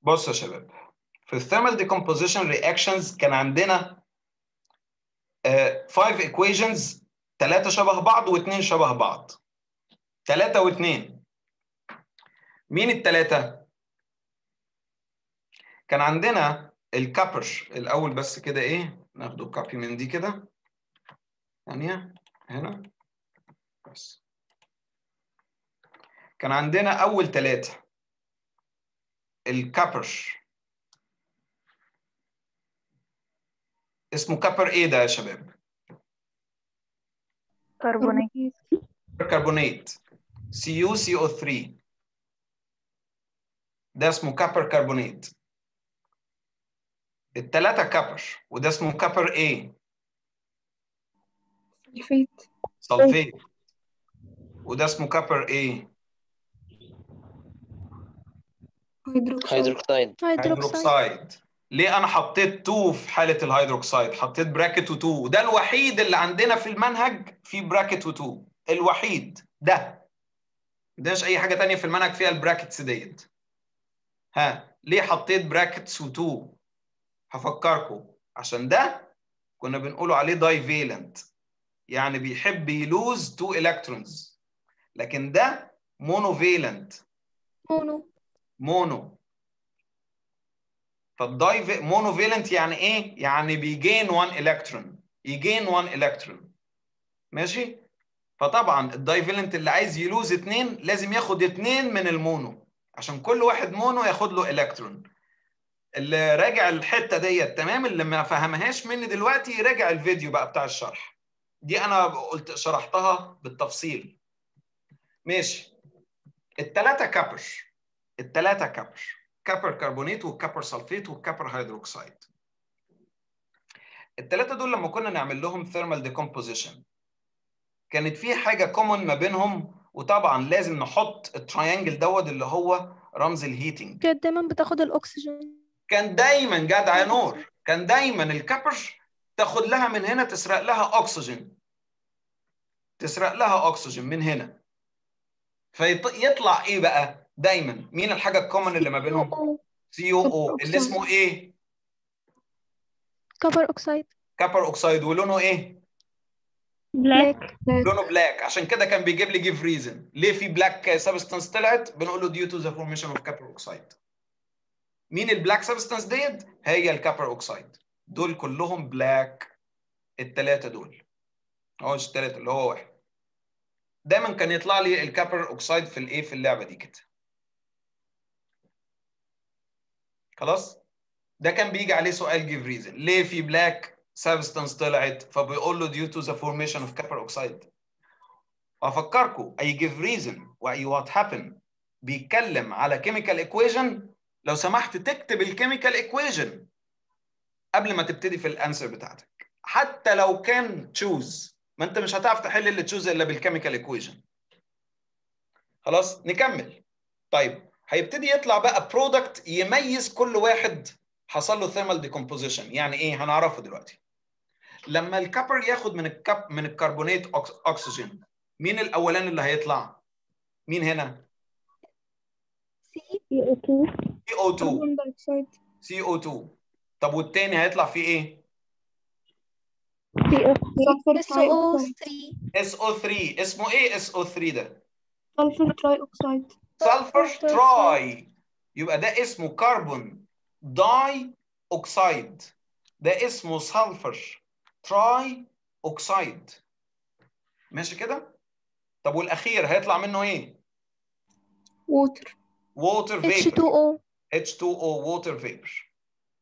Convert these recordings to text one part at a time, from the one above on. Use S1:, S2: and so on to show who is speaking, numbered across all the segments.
S1: بص يا شباب في الثيرمال ديكومبوزيشن رياكشنز كان عندنا 5 ايكويشنز ثلاثة شبه بعض واثنين شبه بعض ثلاثة واثنين مين الثلاثة؟ كان عندنا الكابر الأول بس كده إيه ناخده كوبي من دي كده ثانية هنا بس كان عندنا أول ثلاثة الكابر اسمه كابر ايه ده يا شباب؟
S2: كربونات
S1: كربونات CuCO3 ده اسمه كابر كربونات التلاتة كابر وده اسمه كابر ايه؟
S3: سلفيت
S1: سلفيت وده اسمه كابر ايه؟
S3: هيدروكسيد
S4: هيدروكسيد
S1: هيدروكسيد ليه انا حطيت 2 في حاله الهيدروكسيد حطيت براكت و2 ده الوحيد اللي عندنا في المنهج فيه براكت و2 الوحيد ده مش اي حاجه تانية في المنهج فيها البراكتس ديت ها ليه حطيت براكتس و2 هفكركم عشان ده كنا بنقوله عليه داي فيلنت يعني بيحب يلوز 2 الكترونز لكن ده مونو فيلنت
S3: مونو
S1: مونو فالداي مونو فيلنت يعني ايه؟ يعني بيجين 1 الكترون يجين 1 الكترون ماشي؟ فطبعا الداي فيلنت اللي عايز يلوز اثنين لازم ياخد اثنين من المونو عشان كل واحد مونو ياخد له الكترون اللي راجع الحته ديت تمام اللي ما فهمهاش مني دلوقتي يراجع الفيديو بقى بتاع الشرح دي انا قلت شرحتها بالتفصيل ماشي الثلاثه كابر الثلاثه كابر كابر كربونات والكابر سلفيت والكابر هيدروكسيد الثلاثه دول لما كنا نعمل لهم ثيرمال ديكومبوزيشن كانت في حاجه كومون ما بينهم وطبعا لازم نحط التراينجل دوت اللي هو رمز الهيتنج
S2: كانت دايما بتاخد الاكسجين
S1: كان دايما جدع يا نور كان دايما الكابر تاخد لها من هنا تسرق لها اكسجين تسرق لها اكسجين من هنا فيطلع ايه بقى دايما مين الحاجه الكومن اللي ما بينهم سي او او اللي اسمه ايه
S2: كبر اوكسايد
S1: كابر اوكسايد ولونه ايه
S2: بلاك
S1: لونه بلاك عشان كده كان بيجيب لي جيف ريزن ليه في بلاك سبستانس طلعت بنقول له ديو تو ذا فورميشن اوف كابر اوكسايد مين البلاك سبستانس ديت هي الكابر اوكسايد دول كلهم بلاك الثلاثه دول هو مش الثلاثه اللي هو واحد دايما كان يطلع لي الكابر اوكسايد في الايه في اللعبه دي كده خلاص ده كان بيجي عليه سؤال جيف ريزن ليه في بلاك سبستانس طلعت فبيقول له due to the formation of copper oxide وافكركم اي جيف ريزن واي وات هابن بيتكلم على كيميكال ايكويشن لو سمحت تكتب الكيميكال ايكويشن قبل ما تبتدي في الانسر بتاعتك حتى لو كان تشوز ما انت مش هتعرف تحل اللي تشوز الا بالكيميكال ايكويشن خلاص نكمل طيب هيبتدي يطلع بقى برودكت يميز كل واحد حصل له ثيرمال ديكومبوزيشن يعني ايه هنعرفه دلوقتي لما الكابر ياخد من الكاب من الكربونات اكسجين مين الاولاني اللي هيطلع مين هنا
S3: سي او 2
S1: سي او 2
S3: كربون دايوكسيد
S1: سي او 2 طب والتاني هيطلع فيه ايه
S3: سي او
S2: اس او 3
S1: اس او 3 اسمه ايه اس او 3 ده
S3: سلفر تراي اوكسيد
S1: سلفر تراي يبقى ده اسمه كربون داي اوكسايد ده اسمه سلفر تراي اوكسايد ماشي كده طب والاخير هيطلع منه ايه
S3: ووتر
S1: ووتر فيبر
S2: H2O
S1: H2O ووتر فيبر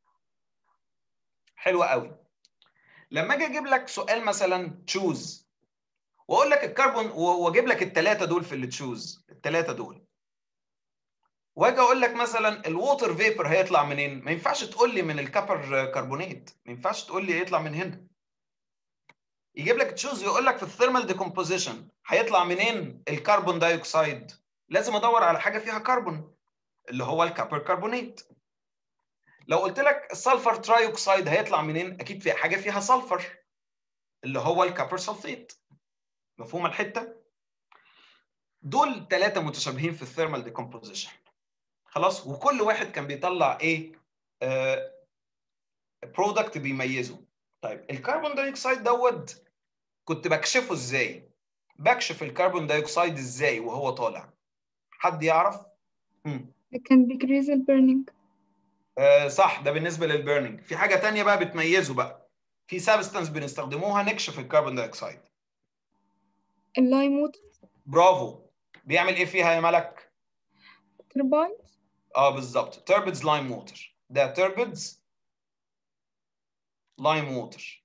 S1: حلو قوي لما اجي اجيب لك سؤال مثلا تشوز واقول لك الكربون واجيب لك الثلاثه دول في اللي تشوز الثلاثه دول واجي اقول لك مثلا الووتر فيبر هيطلع منين ما ينفعش تقول لي من الكبر كربونات ما ينفعش تقول لي يطلع من هنا يجيب لك تشوز يقول لك في الثيرمال ديكومبوزيشن هيطلع منين الكربون دايوكسيد لازم ادور على حاجه فيها كربون اللي هو الكبر كربونات لو قلت لك السلفر ترايوكسيد هيطلع منين اكيد في حاجه فيها سلفر اللي هو الكبر سلفيت مفهوم الحته دول ثلاثه متشابهين في الثيرمال ديكومبوزيشن خلاص وكل واحد كان بيطلع ايه برودكت بيميزه طيب الكربون دايوكسيد دوت كنت بكشفه ازاي بكشف الكربون دايوكسيد ازاي وهو طالع حد يعرف مم.
S3: It can decrease the burning.
S1: آه صح ده بالنسبه للبيرنينج في حاجه تانية بقى بتميزه بقى في سبستانس بنستخدموها نكشف الكربون دايوكسيد
S3: الليم ووتر
S1: برافو بيعمل ايه فيها يا ملك
S3: turbines
S1: اه بالظبط تربيدز لايم ووتر ده تربيدز لايم ووتر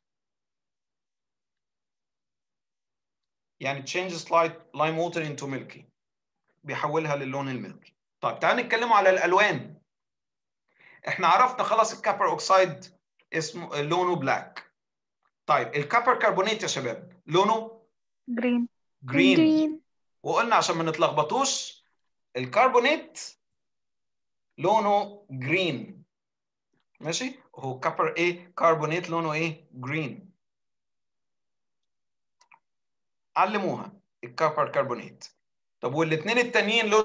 S1: يعني changes light lime water into milky بيحولها للون الملكي طيب تعالوا نتكلموا على الالوان احنا عرفنا خلاص الكابر اوكسايد اسمه لونه بلاك طيب الكابر كربونيت يا شباب لونه
S2: جرين
S1: جرين
S2: جرين
S1: وقلنا عشان ما نتلخبطوش الكربونيت لونه جرين ماشي هو كابر ايه كربونيت لونه ايه جرين علموها الكابر كربونيت طب والاثنين التانيين لون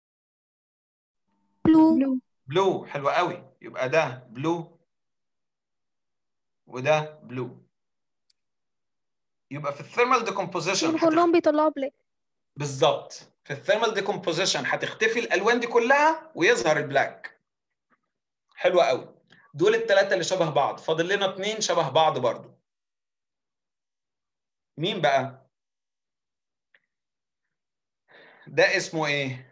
S2: بلو
S3: blue
S1: بلو حلو قوي يبقى ده بلو وده بلو يبقى في الثيرمال ديكومبوزيشن
S2: كلهم بيطلعوا بلاك
S1: بالظبط في الثيرمال ديكومبوزيشن هتختفي الالوان دي كلها ويظهر البلاك حلو قوي دول الثلاثه اللي شبه بعض فاضل لنا اثنين شبه بعض برضو مين بقى ده اسمه ايه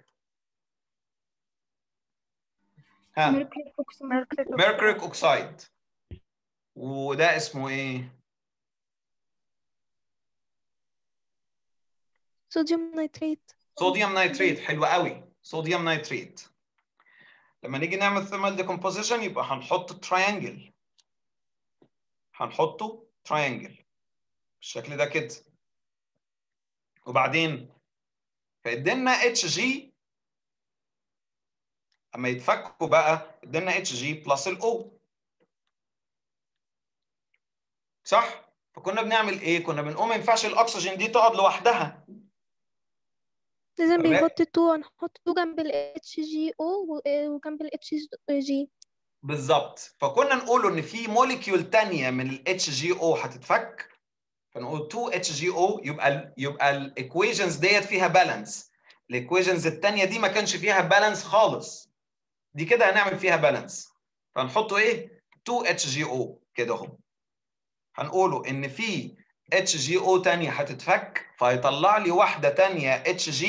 S1: ها
S3: mercury oxide
S1: ميركوريك اوكسايد وده اسمه ايه
S2: صوديوم نيتريت
S1: صوديوم نيتريت حلو قوي صوديوم نيتريت لما نيجي نعمل ثيرمال ديكومبوزيشن يبقى هنحط تراينجل هنحطه تراينجل بالشكل ده كده وبعدين فادينا اتش جي اما يتفكوا بقى ادينا اتش جي بلس الاو صح فكنا بنعمل ايه كنا بنقوم ما ينفعش الاكسجين دي تقعد لوحدها
S2: لازم
S1: تمام.
S2: بيحط تو هنحط تو جنب ال اتش جي او وجنب ال اتش جي
S1: بالظبط فكنا نقول ان في موليكيول تانية من ال HGO هتتفك فنقول 2 HGO يبقى ال يبقى الايكويشنز ديت فيها بالانس الايكويشنز التانية دي ما كانش فيها بالانس خالص دي كده هنعمل فيها بالانس فنحطه ايه 2 HGO كده اهو هنقوله ان في HGO تانية هتتفك فهيطلع لي واحدة تانية HG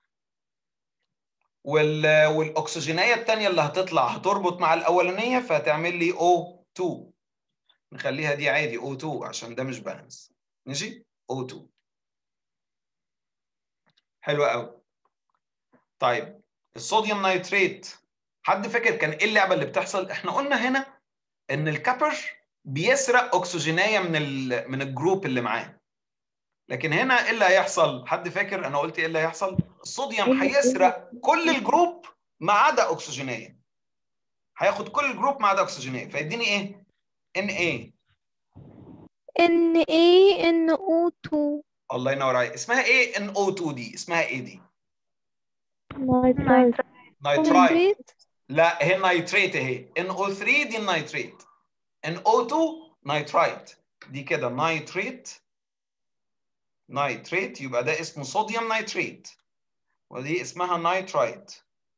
S1: وال والاكسجينيه الثانيه اللي هتطلع هتربط مع الاولانيه فهتعمل لي O2 نخليها دي عادي O2 عشان ده مش بالانس ماشي O2 حلو قوي طيب الصوديوم نيتريت حد فاكر كان ايه اللعبه اللي بتحصل احنا قلنا هنا ان الكابر بيسرق اكسجينيه من ال... من الجروب اللي معاه لكن هنا ايه اللي هيحصل حد فاكر انا قلت ايه اللي هيحصل الصوديوم هيسرق كل الجروب ما عدا اكسجينيه هياخد كل الجروب ما عدا اكسجينيه فيديني ايه ان ايه
S2: ان اي ان او 2
S1: الله ينور عليك اسمها ايه ان او 2 دي اسمها ايه دي
S2: نيتريت
S1: نيترايت لا هي نيتريت اهي ان او 3 دي النيتريت ان او 2 نيترايت دي كده نيتريت نيتريت يبقى ده اسمه صوديوم نيتريت ودي اسمها نيترايت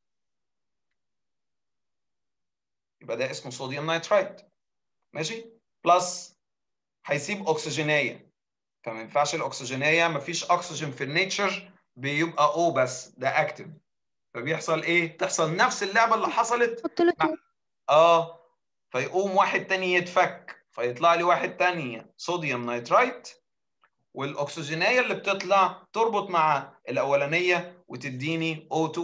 S1: يبقى ده اسمه صوديوم نيترايت ماشي بلس هيسيب اكسجينيه فما ينفعش الاكسجينيه ما فيش اكسجين في النيتشر بيبقى او بس ده اكتف فبيحصل ايه تحصل نفس اللعبه اللي حصلت
S2: حط له 2
S1: اه فيقوم واحد تاني يتفك فيطلع لي واحد تاني صوديوم نيترايت والاكسجينيه اللي بتطلع تربط مع الاولانيه وتديني O2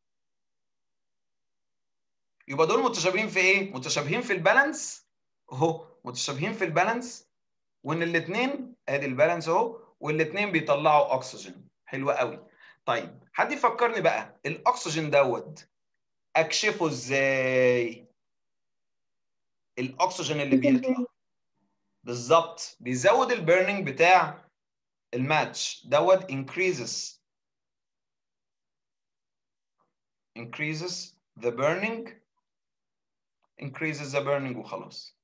S1: يبقى دول متشابهين في ايه متشابهين في البالانس اهو متشابهين في البالانس وان الاثنين ادي البالانس اهو والاثنين بيطلعوا اكسجين حلو قوي طيب حد يفكرني بقى الاكسجين دوت اكشفه ازاي الاكسجين اللي بيطلع بالظبط بيزود البيرنينج بتاع الماتش دوت increases increases the burning increases the burning وخلاص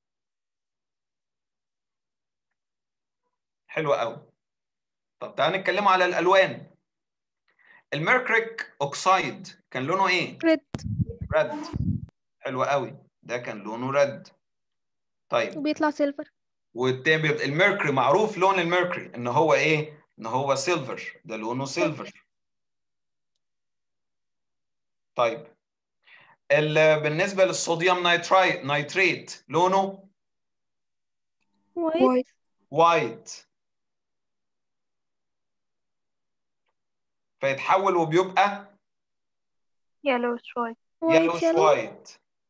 S1: حلو قوي طب تعالى نتكلموا على الالوان الميركوريك اوكسايد كان لونه ايه
S2: ريد
S1: ريد حلو قوي ده كان لونه ريد طيب
S2: وبيطلع سيلفر
S1: والتاني بيبقى الميركوري معروف لون الميركوري ان هو ايه ان هو سيلفر ده لونه سيلفر طيب ال- بالنسبه للصوديوم نيترايت نيتريت لونه
S2: وايت
S3: وايت
S1: وايت فيتحول وبيبقى
S3: يلو شوي
S1: يلوش
S2: وايت يلو
S1: وايت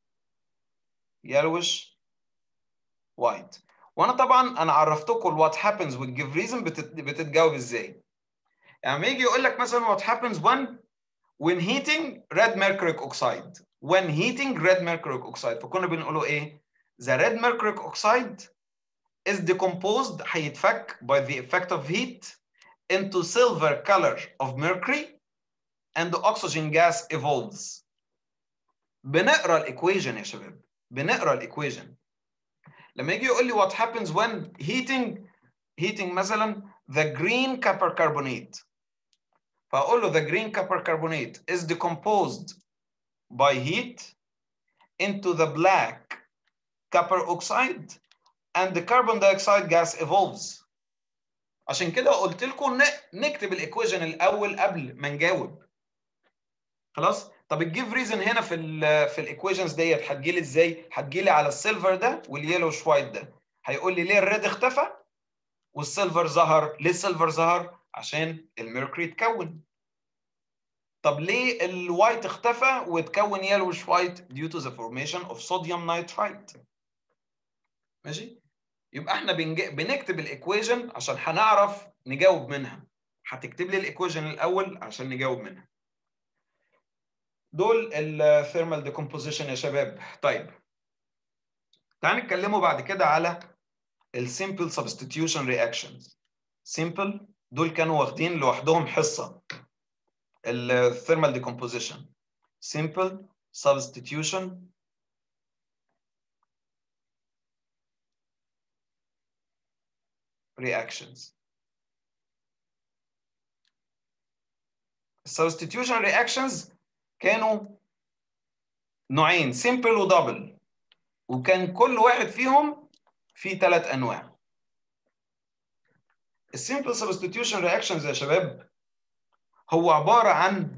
S1: يلوش وايت وانا طبعا انا عرفتكم الوات هابنز والجيف ريزن بتتجاوب ازاي يعني لما يجي يقول لك مثلا what happens when when heating red mercuric oxide when heating red mercuric oxide فكنا بنقوله ايه the red mercuric oxide is decomposed هيتفك by the effect of heat into silver color of mercury and the oxygen gas evolves بنقرا الايكويشن يا شباب بنقرا الايكويشن لما يجي يقول لي what happens when heating heating مثلا the green copper carbonate فاقول له the green copper carbonate is decomposed by heat into the black copper oxide and the carbon dioxide gas evolves عشان كده قلت لكم نكتب الايكويشن الاول قبل ما نجاوب خلاص طب الجيف ريزن هنا في ال في الايكويشنز ديت هتجيلي ازاي هتجيلي على السيلفر ده واليلوش وايت ده هيقول لي ليه الريد اختفى والسيلفر ظهر ليه السيلفر ظهر عشان الميركوري اتكون طب ليه الوايت اختفى وتكون يلوش وايت due to the formation of sodium nitrite ماشي يبقى احنا بنج... بنكتب الايكويشن عشان هنعرف نجاوب منها هتكتب لي الايكويشن الاول عشان نجاوب منها دول الثيرمال ديكومبوزيشن يا شباب طيب تعال نتكلموا بعد كده على السيمبل سبستيتيوشن رياكشنز سيمبل دول كانوا واخدين لوحدهم حصه الثيرمال ديكومبوزيشن simple substitution reactions substitution reactions كانوا نوعين simple ودبل وكان كل واحد فيهم فيه ثلاث انواع السيمبل substitution reactions يا شباب هو عبارة عن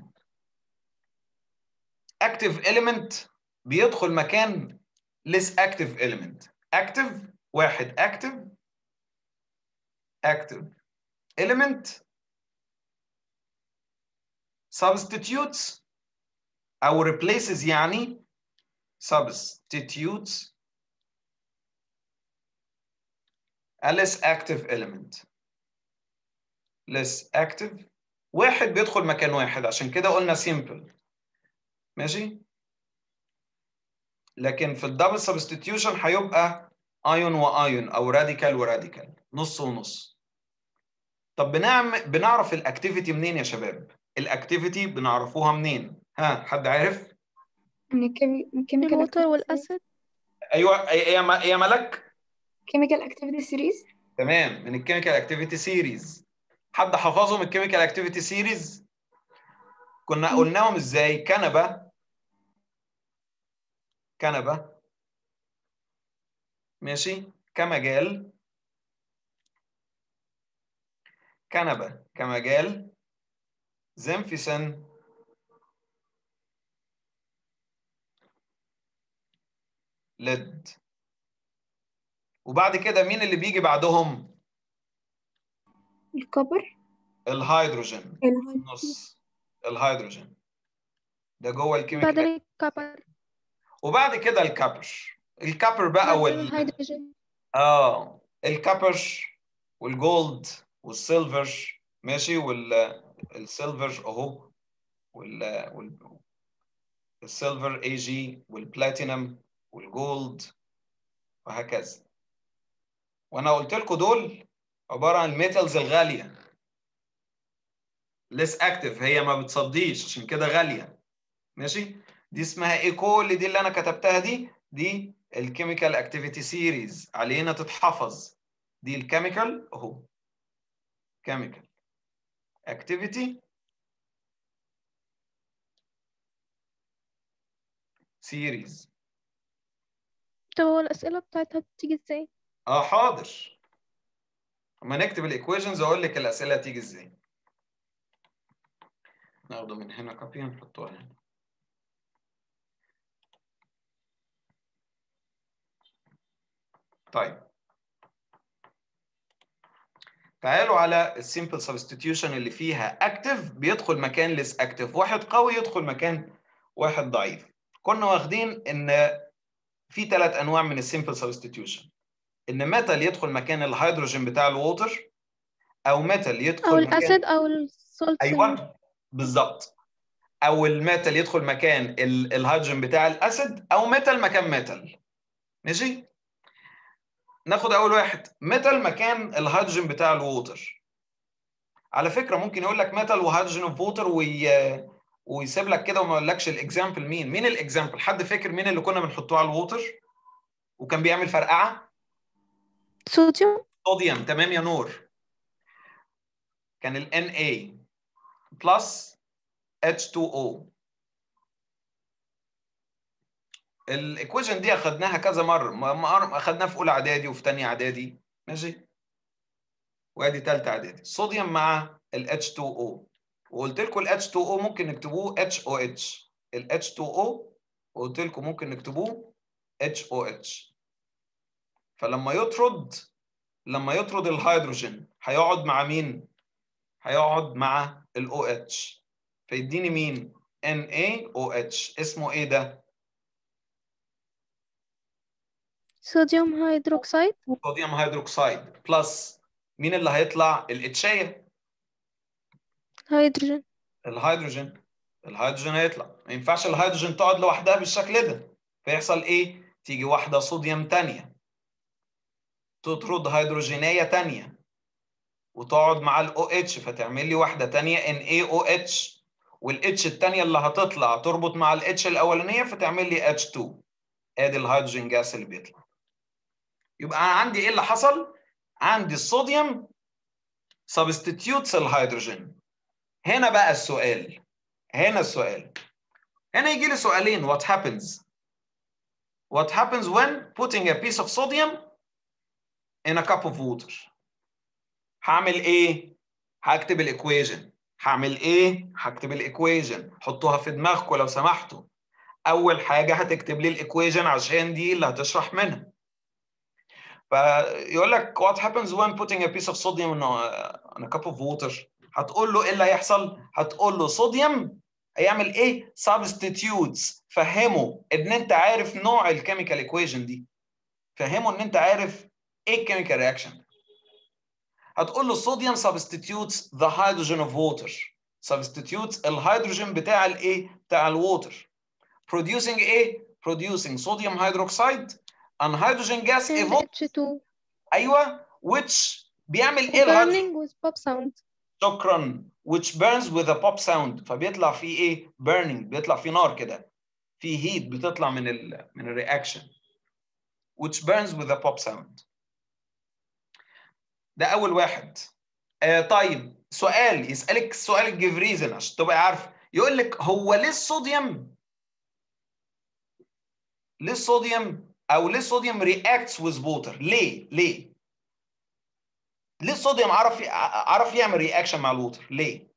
S1: active element بيدخل مكان less active element active واحد active active element substitutes أو replaces يعني substitutes a less active element less active واحد بيدخل مكان واحد عشان كده قلنا simple ماشي لكن في الدبل سبستيتيوشن هيبقى ايون وايون او راديكال وراديكال نص ونص طب بنعمل بنعرف الاكتيفيتي منين يا شباب الاكتيفيتي بنعرفوها منين ها حد عارف
S3: من الكيميكال
S2: الوتر والاسيد
S1: ايوه يا ما- يا ملك
S3: كيميكال اكتيفيتي سيريز
S1: تمام من الكيميكال اكتيفيتي سيريز حد حفظهم الكيميكال اكتيفيتي سيريز كنا قلناهم ازاي كنبه كنبه ماشي كمجال كنبه كمجال زنفسن ليد وبعد كده مين اللي بيجي بعدهم
S3: الكوبر
S1: الهيدروجين
S3: الهيدروجين
S1: نص الهيدروجين ده جوه
S2: بعدين
S1: الكيميكال
S2: الكبر
S1: وبعد كده الكابر الكابر بقى
S2: بعدين
S1: وال
S2: الهيدروجين
S1: اه الكابر والجولد والسيلفر ماشي والسيلفر اهو وال وال السيلفر اي جي والبلاتينم والجولد وهكذا وانا قلت لكم دول عباره عن الميتالز الغاليه ليس اكتف هي ما بتصديش عشان كده غاليه ماشي دي اسمها ايه كل دي اللي انا كتبتها دي دي الكيميكال اكتيفيتي سيريز علينا تتحفظ دي الكيميكال اهو كيميكال اكتيفيتي سيريز
S2: طب هو الأسئلة بتاعتها بتيجي ازاي؟
S1: اه حاضر اما نكتب الايكويشنز اقول لك الاسئله هتيجي ازاي ناخده من هنا كوبي ونحطوها هنا طيب تعالوا على السيمبل سبستيتيوشن اللي فيها اكتف بيدخل مكان ليس اكتف واحد قوي يدخل مكان واحد ضعيف كنا واخدين ان في ثلاث انواع من السيمبل سبستيتيوشن ان ميتال يدخل مكان الهيدروجين بتاع الووتر او ميتال يدخل
S2: أو
S1: مكان
S2: الأسيد أو السولت
S1: ايوه بالظبط او الميتال يدخل مكان ال- الهيدروجين بتاع الاسيد او ميتال مكان ميتال ماشي ناخد اول واحد ميتال مكان الهيدروجين بتاع الووتر على فكره ممكن يقول لك ميتال وهيدروجين اوف ووتر وي... ويسيب لك كده وما يقولكش الاكزامبل مين مين الاكزامبل حد فاكر مين اللي كنا بنحطوه على الووتر وكان بيعمل فرقعه
S2: صوديوم
S1: صوديوم تمام يا نور كان ال Na بلس H2O الايكويشن دي اخدناها كذا مره م- م- اخدناها في اولى اعدادي وفي ثانيه اعدادي ماشي وادي ثالثه اعدادي الصوديوم مع ال H2O وقلت لكم ال H2O ممكن نكتبوه HOH ال H2O وقلت لكم ممكن نكتبوه HOH فلما يطرد لما يطرد الهيدروجين هيقعد مع مين؟ هيقعد مع ال OH فيديني مين؟ NaOH اسمه ايه ده؟
S2: صوديوم هيدروكسيد
S1: صوديوم هيدروكسيد بلس مين اللي هيطلع؟ الاتشايه
S2: هيدروجين
S1: الهيدروجين الهيدروجين هيطلع ما ينفعش الهيدروجين تقعد لوحدها بالشكل ده فيحصل ايه؟ تيجي واحده صوديوم تانية تطرد هيدروجينيه تانية وتقعد مع ال OH فتعمل لي واحده تانية NaOH والاتش التانية اللي هتطلع تربط مع الاتش الاولانيه فتعمل لي H2 ادي الهيدروجين جاس اللي بيطلع يبقى انا عندي ايه اللي حصل؟ عندي الصوديوم سبستيتيوتس الهيدروجين هنا بقى السؤال هنا السؤال هنا يجي لي سؤالين what happens what happens when putting a piece of sodium in a cup of water هعمل ايه هكتب الايكويجن هعمل ايه هكتب الايكويجن حطوها في دماغكم لو سمحتوا اول حاجه هتكتب لي الايكويجن عشان دي اللي هتشرح منها فيقول لك what happens when putting a piece of sodium in a, in a cup of water هتقول له ايه اللي هيحصل هتقول له صوديوم هيعمل ايه substitutes فهمه ان انت عارف نوع الكيميكال ايكويجن دي فهمه ان انت عارف ايه الكيميكال رياكشن هتقول له الصوديوم substitutes the hydrogen of water substitutes الهيدروجين بتاع الايه بتاع الووتر producing ايه producing sodium hydroxide and hydrogen gas
S2: and
S1: evolves
S2: H2
S1: ايوه which بيعمل ايه الهيدروجين
S2: burning with pop sound
S1: شكرا which burns with a pop sound فبيطلع فيه ايه burning بيطلع فيه نار كده في heat بتطلع من ال من الرياكشن which burns with a pop sound ده اول واحد آه طيب سؤال يسالك سؤال الجفريزن عشان تبقى عارف يقول لك هو ليه الصوديوم ليه الصوديوم او ليه الصوديوم reacts with water ليه ليه ليه الصوديوم عرف عرف يعمل رياكشن مع الووتر ليه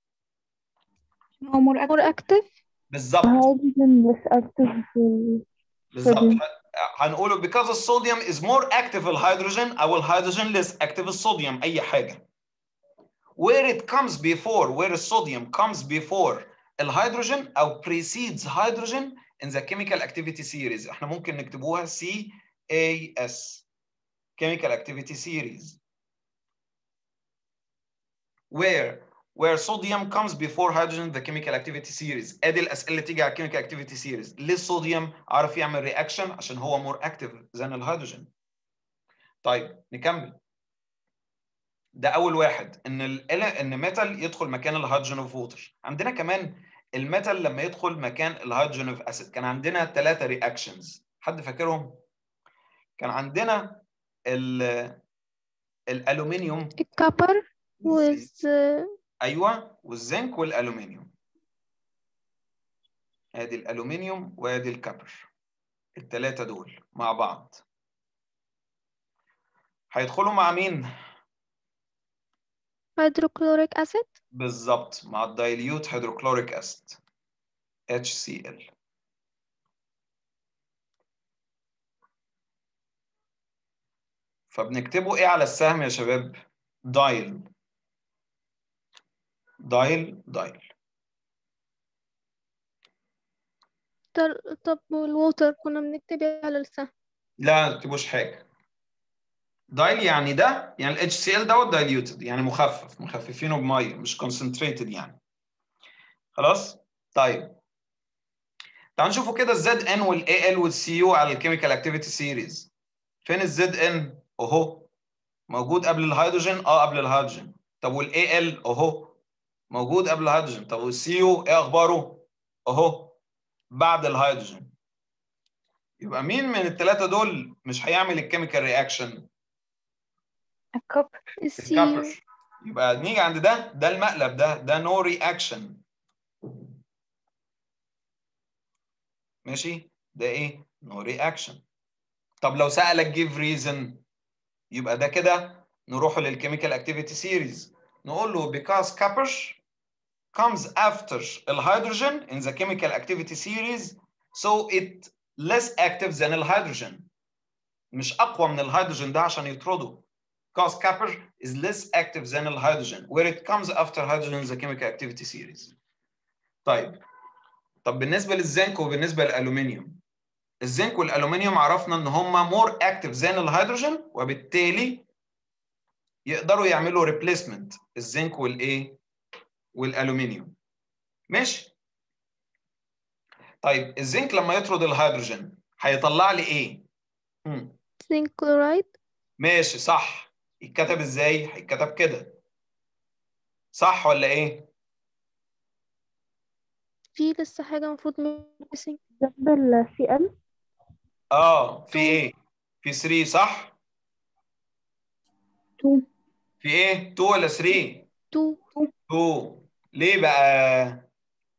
S3: هو مور
S2: more active
S1: بالظبط
S4: هيدروجين لس اكتف في
S1: بالظبط
S4: صوديوم.
S1: هنقوله because الصوديوم is more active الهيدروجين او الهيدروجين less active الصوديوم اي حاجه where it comes before where الصوديوم comes before الهيدروجين او precedes hydrogen in the chemical activity series احنا ممكن نكتبوها CAS chemical activity series where where sodium comes before hydrogen in the chemical activity series ادي الاسئله اللي تيجي على chemical activity series ليه الصوديوم عرف يعمل رياكشن عشان هو more active than الهيدروجين طيب نكمل ده اول واحد ان ال ان ميتال يدخل مكان الهيدروجين اوف ووتر عندنا كمان الميتال لما يدخل مكان الهيدروجين اوف اسيد كان عندنا ثلاثه رياكشنز حد فاكرهم كان عندنا ال الالومنيوم
S2: الكبر with
S1: ايوه والزنك والالومنيوم ادي الالومنيوم وادي الكبر الثلاثه دول مع بعض هيدخلوا مع مين
S2: hydrochloric acid
S1: بالظبط مع الدايليوت هيدروكلوريك اسيد HCl فبنكتبه ايه على السهم يا شباب دايل دايل دايل
S2: طل- طب والووتر كنا بنكتب إيه على السهم
S1: لا ما تكتبوش حاجه دايل يعني ده يعني ال HCl دوت دايليوتد يعني مخفف مخففينه بميه مش concentrated يعني خلاص طيب تعالوا نشوفوا كده الزد ان والاي ال والسي يو على الكيميكال اكتيفيتي سيريز فين الزد ان اهو موجود قبل الهيدروجين اه قبل الهيدروجين طب والاي ال اهو موجود قبل الهيدروجين طب والسي يو ايه اخباره اهو بعد الهيدروجين يبقى مين من الثلاثه دول مش هيعمل الكيميكال رياكشن
S3: الكبر
S2: السي
S1: الكابر يبقى نيجي عند ده ده المقلب ده ده نو رياكشن ماشي ده ايه نو رياكشن طب لو سألك جيف ريزن يبقى ده كده نروح للكيميكال اكتيفيتي سيريز نقول له because copper comes after الهيدروجين in the chemical activity series so it less active than الهيدروجين مش اقوى من الهيدروجين ده عشان يطرده because copper is less active than الهيدروجين where it comes after hydrogen in the chemical activity series طيب طب بالنسبه للزنك وبالنسبه للالومنيوم الزنك والالومنيوم عرفنا ان هم more active than الهيدروجين وبالتالي يقدروا يعملوا ريبليسمنت الزنك والايه والالومنيوم ماشي طيب الزنك لما يطرد الهيدروجين هيطلع لي ايه هم.
S2: zinc chloride
S1: ماشي صح يتكتب ازاي هيتكتب كده صح ولا ايه
S2: في لسه حاجة المفروض missing
S4: جنب ال CL
S1: اه في ايه في 3 صح
S3: 2
S1: في ايه 2 ولا 3
S2: 2
S1: 2 ليه بقى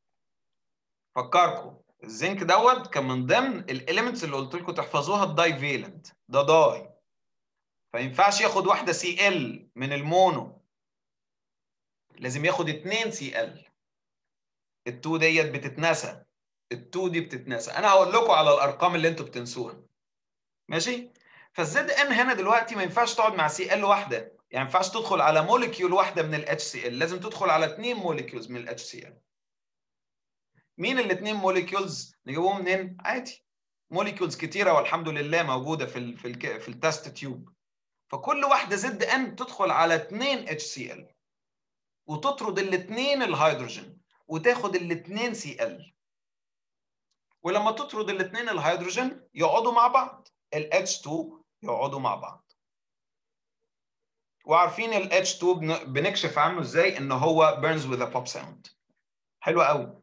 S1: فكركم الزنك دوت كان من ضمن الاليمنتس اللي قلت لكم تحفظوها الداي فيلنت ده داي فينفعش ياخد واحده سي ال من المونو لازم ياخد اتنين سي ال التو ديت بتتنسى التو دي بتتنسى انا هقول لكم على الارقام اللي انتوا بتنسوها ماشي فالزد ان هنا دلوقتي ما ينفعش تقعد مع سي ال واحده يعني ما ينفعش تدخل على موليكيول واحده من الاتش سي ال لازم تدخل على اثنين موليكيولز من الاتش سي ال مين الاثنين موليكيولز نجيبهم منين عادي موليكيولز كتيره والحمد لله موجوده في ال في ال في التست تيوب فكل واحده زد ان تدخل على 2 اتش سي ال وتطرد الاثنين الهيدروجين وتاخد الاثنين سي ال ولما تطرد الاثنين الهيدروجين يقعدوا مع بعض ال H2 يقعدوا مع بعض وعارفين ال H2 بن- بنكشف عنه ازاي ان هو burns with a pop sound حلو قوي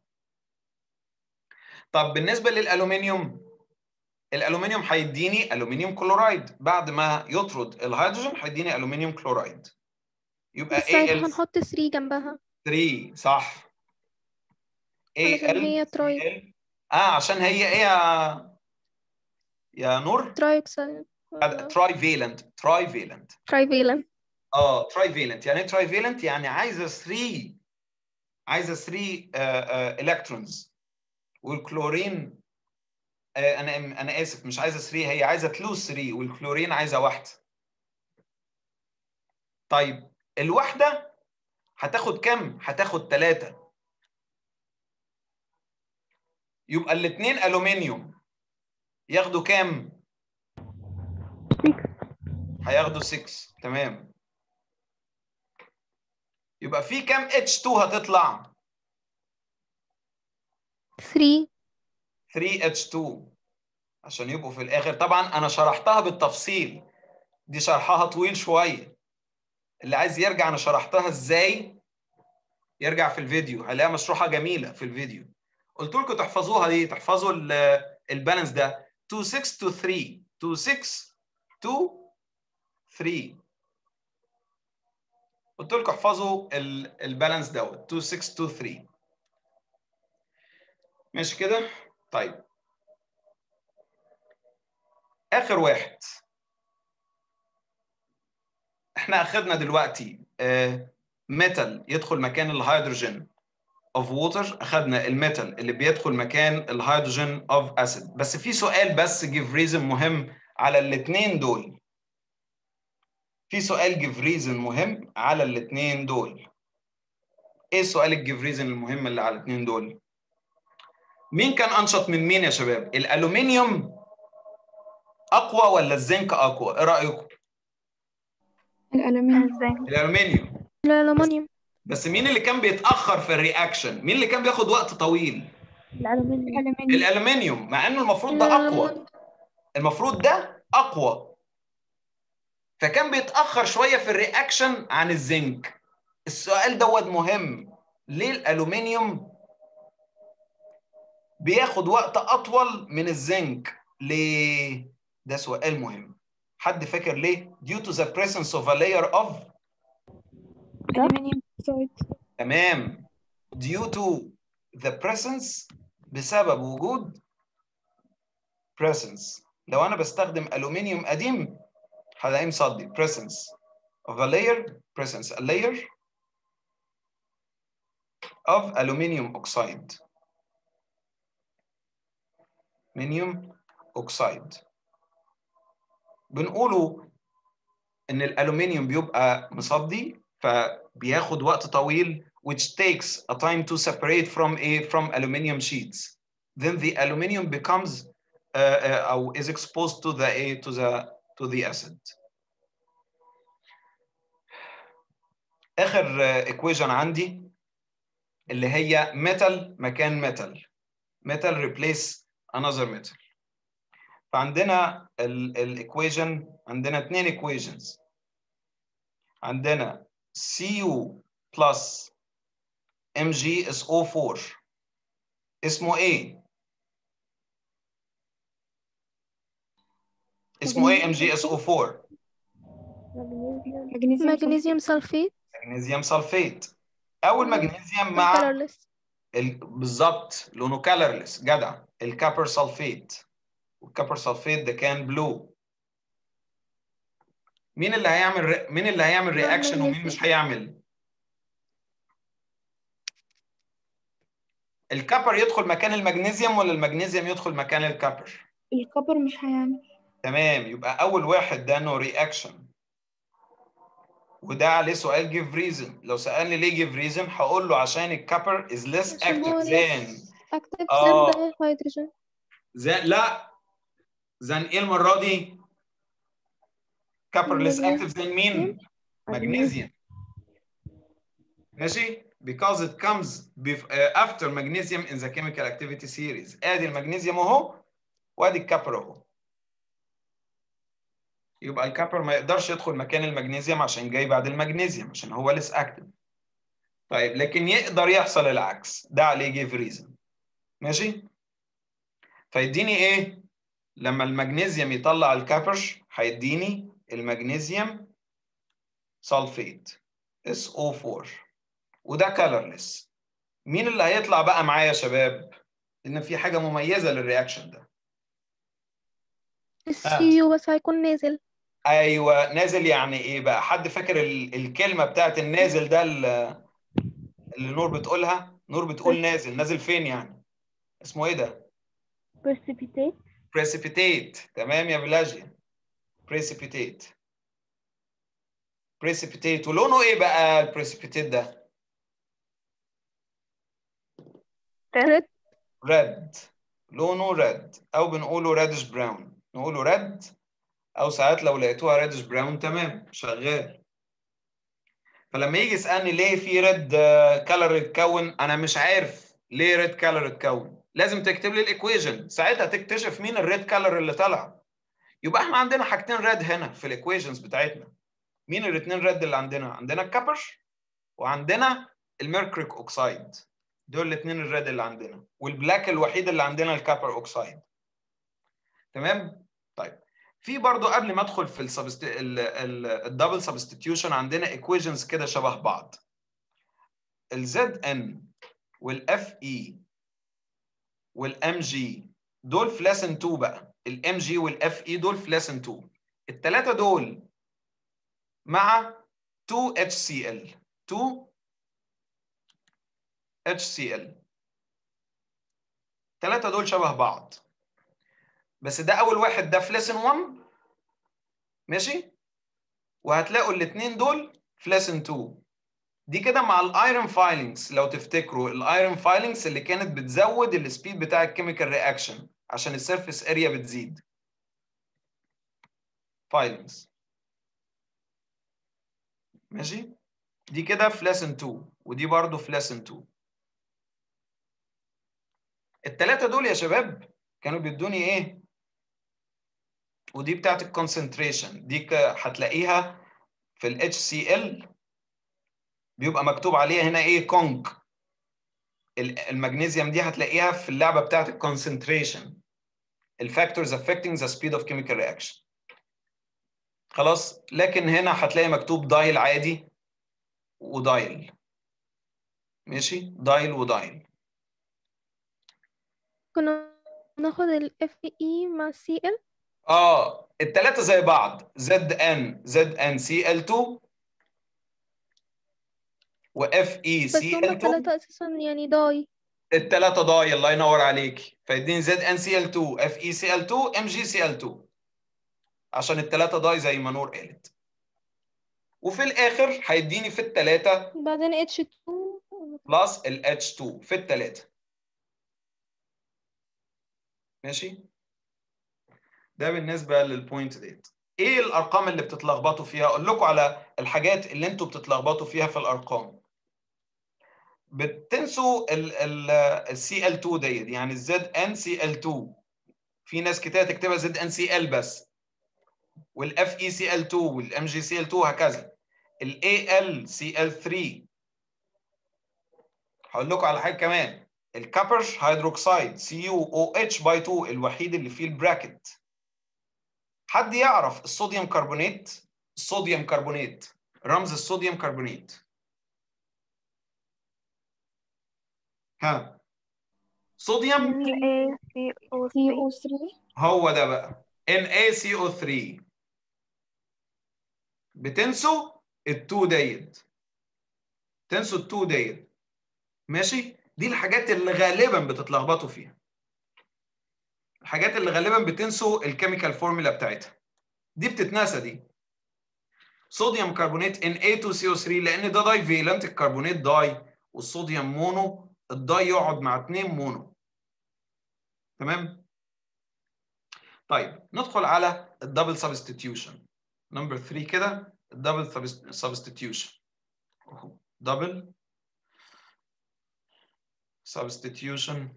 S1: طب بالنسبه للالومنيوم الالومنيوم هيديني الومنيوم كلورايد بعد ما يطرد الهيدروجين هيديني الومنيوم كلورايد يبقى
S2: بس عادي
S1: AL
S2: هنحط 3 جنبها
S1: 3 صح
S2: علشان هي
S1: AL
S2: تراي
S1: اه عشان هي ايه يا يا نور
S2: ترايكسل
S1: تراي فيلنت تراي فيلنت
S2: ترايفيلنت
S1: اه تراي فيلنت يعني ايه تراي فيلنت يعني عايزه 3 عايزه 3 الكترونز والكلورين آه انا انا اسف مش عايزه 3 هي عايزه تلوز 3 والكلورين عايزه واحده طيب الواحده هتاخد كام هتاخد 3 يبقى الاثنين الومنيوم ياخدوا كام
S4: 6
S1: هياخدوا 6 تمام يبقى في كام H2 هتطلع
S2: 3
S1: 3 H2 عشان يبقوا في الاخر طبعا انا شرحتها بالتفصيل دي شرحها طويل شويه اللي عايز يرجع انا شرحتها ازاي يرجع في الفيديو هيلاقيها مشروحه جميله في الفيديو قلت لكم تحفظوها دي تحفظوا البالانس ده 2 6 to 3 2 6 to 3 قلت لكم احفظوا البالانس دوت 2 6 to 3 ماشي كده طيب اخر واحد احنا اخدنا دلوقتي ميتال يدخل مكان الهيدروجين اوف ووتر اخدنا الميتال اللي بيدخل مكان الهيدروجين اوف اسيد بس في سؤال بس جيف ريزن مهم على الاثنين دول في سؤال جيف ريزن مهم على الاثنين دول ايه السؤال الجيف ريزن المهم اللي على الاثنين دول مين كان انشط من مين يا شباب الالومنيوم اقوى ولا الزنك اقوى ايه رايكم
S3: الألومنيوم
S4: ازاي
S1: الالومنيوم
S2: الألمنيوم
S1: بس مين اللي كان بيتاخر في الرياكشن مين اللي كان بياخد وقت طويل
S4: الألومنيوم
S3: الألومنيوم
S1: الالومنيوم مع انه المفروض ده اقوى المفروض ده اقوى فكان بيتاخر شويه في الرياكشن عن الزنك السؤال دوت مهم ليه الالومنيوم بياخد وقت اطول من الزنك ليه ده سؤال مهم حد فاكر ليه due to the presence of a layer of
S3: الألومنيوم oxide
S1: تمام due to the presence بسبب وجود presence لو انا بستخدم الومنيوم قديم هلاقيه مصدي presence of a layer presence a layer of aluminium oxide aluminium oxide بنقوله ان الالومنيوم بيبقى مصدي فبياخد وقت طويل which takes a time to separate from a from aluminium sheets then the aluminium becomes uh, uh, أو is exposed to the a to the to the acid اخر uh, equation عندي اللي هي metal مكان metal metal replace another metal فعندنا الايكويشن عندنا اثنين equations عندنا Cu plus MgSO4 اسمه ايه؟ اسمه ايه MgSO4؟
S3: مغنيسيوم
S2: مغنيسيوم سلفيت
S1: مغنيسيوم سلفيت او المغنيسيوم مع
S2: كلرلس
S1: ال... بالظبط لونه كالرلس جدع الكابر سلفيت والكابر سلفيت ده كان بلو مين اللي هيعمل ري... مين اللي هيعمل رياكشن ومين مش هيعمل الكابر يدخل مكان المغنيسيوم ولا المغنيسيوم يدخل مكان الكابر
S3: الكبر مش هيعمل
S1: تمام يبقى اول واحد ده نو رياكشن وده عليه سؤال جيف ريزن لو سالني ليه جيف ريزن هقول له عشان الكابر از ليس
S2: عشان هو
S1: اكتف
S2: less
S1: ذان
S2: اكتف
S1: آه.
S2: زي الهيدروجين
S1: زان لا زان ايه المره دي كابر ليس
S2: Magnesium.
S1: اكتف زان مين magnesium ماشي because it comes bef- uh, after magnesium in the chemical activity series ادي المغنيسيوم اهو وادي الكابر اهو يبقى الكابر ما يقدرش يدخل مكان المغنيسيوم عشان جاي بعد المغنيسيوم عشان هو لسه اكتف طيب لكن يقدر يحصل العكس ده عليه جيف ريزن ماشي فيديني ايه لما المغنيسيوم يطلع الكابر هيديني المغنيسيوم سلفيت SO4 وده كالرلس مين اللي هيطلع بقى معايا يا شباب ان في حاجه مميزه للرياكشن ده
S2: السي يو بس هيكون نازل
S1: ايوه نازل يعني ايه بقى حد فاكر ال- الكلمه بتاعت النازل ده اللي اللي نور بتقولها نور بتقول نازل نازل فين يعني اسمه ايه ده
S4: precipitate
S1: precipitate تمام يا بلاجيا precipitate precipitate ولونه ايه بقى البريسيبيتيت ده
S2: ريد
S1: ريد لونه ريد او بنقوله ريدش براون نقوله ريد او ساعات لو لقيتوها ريدش براون تمام شغال فلما يجي يسالني ليه في ريد كلر اتكون انا مش عارف ليه ريد كلر اتكون لازم تكتب لي الايكويشن ساعتها تكتشف مين الريد كلر اللي طلع يبقى احنا عندنا حاجتين ريد هنا في الايكويشنز بتاعتنا مين الاثنين ريد اللي عندنا عندنا الكابر وعندنا الميركوريك اوكسايد دول الاثنين الريد اللي عندنا والبلاك الوحيد اللي عندنا الكابر اوكسايد تمام طيب في برضو قبل ما ادخل في السبست... الدبل سبستيتيوشن عندنا ايكويشنز كده شبه بعض الزد ان والاف اي والام جي دول في لسن 2 بقى الام جي والاف اي دول في لسن 2 الثلاثه دول مع 2 اتش سي ال 2 اتش سي ال الثلاثه دول شبه بعض بس ده اول واحد ده في لسن 1 ماشي وهتلاقوا الاثنين دول في لسن 2 دي كده مع الايرون فايلنجز لو تفتكروا الايرون فايلنجز اللي كانت بتزود السبيد بتاع الكيميكال رياكشن عشان السيرفيس اريا بتزيد فايلنجز ماشي دي كده في لسن 2 ودي برضو في لسن 2 الثلاثه دول يا شباب كانوا بيدوني ايه ودي بتاعت الكونسنتريشن دي هتلاقيها في ال HCl بيبقى مكتوب عليها هنا ايه كونك المغنيسيوم دي هتلاقيها في اللعبه بتاعت الكونسنتريشن الفاكتورز affecting the speed of chemical reaction خلاص لكن هنا هتلاقي مكتوب دايل عادي ودايل ماشي دايل ودايل
S2: كنا ناخد ال FE مع CL
S1: اه الثلاثه زي بعض زد ان زد ان سي ال 2 واف اي
S2: بس
S1: سي
S2: هما
S1: ال 2
S2: التلاتة أساسا يعني داي
S1: الثلاثه ضاي الله ينور عليك فيديني زد ان سي ال 2 اف اي سي ال 2 ام جي سي ال 2 عشان الثلاثه ضاي زي ما نور قالت وفي الاخر هيديني في الثلاثه
S2: بعدين H2
S1: بلس ال H2 في الثلاثه ماشي ده بالنسبه للبوينت ديت ايه الارقام اللي بتتلخبطوا فيها اقول لكم على الحاجات اللي انتوا بتتلخبطوا فيها في الارقام بتنسوا ال سي ال 2 ديت يعني الزد ان سي ال 2 في ناس كتير تكتبها زد ان سي ال بس والاف اي سي ال 2 والام جي سي ال 2 هكذا الاي ال سي ال 3 هقول لكم على حاجه كمان الكابر هيدروكسيد سي يو او اتش باي 2 الوحيد اللي فيه البراكت حد يعرف الصوديوم كربونات الصوديوم كربونات رمز الصوديوم كربونات ها صوديوم
S3: CO3
S1: هو ده بقى NaCO3 بتنسوا التو ديت تنسوا التو ديت ماشي دي الحاجات اللي غالبا بتتلخبطوا فيها الحاجات اللي غالبا بتنسوا الكيميكال فورمولا بتاعتها دي بتتنسى دي صوديوم كربونات Na2CO3 لان ده داي فيلنت الكربونات داي والصوديوم مونو الداي يقعد مع اتنين مونو تمام طيب ندخل على الدبل سبستيتيوشن نمبر 3 كده الدبل سبستيتيوشن دبل substitution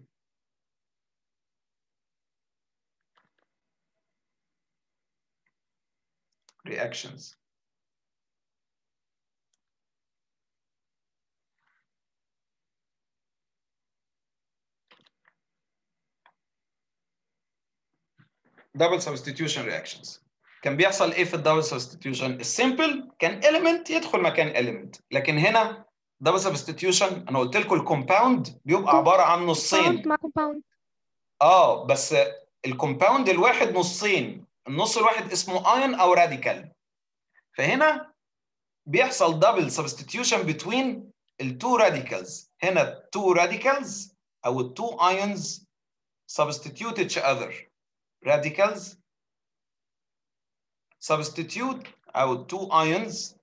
S1: reactions double substitution reactions كان بيحصل ايه في الدبل سبستيتيوشن السيمبل كان element يدخل مكان element لكن هنا دبل سبستيتيوشن انا قلت لكم الكومباوند بيبقى عباره عن نصين
S2: compound مع compound
S1: اه بس الكومباوند الواحد نصين النص الواحد اسمه ايون او راديكال فهنا بيحصل دبل سبستيتيوشن بين التو راديكالز هنا التو راديكالز او التو ايونز substitute each other radicals substitute او two ions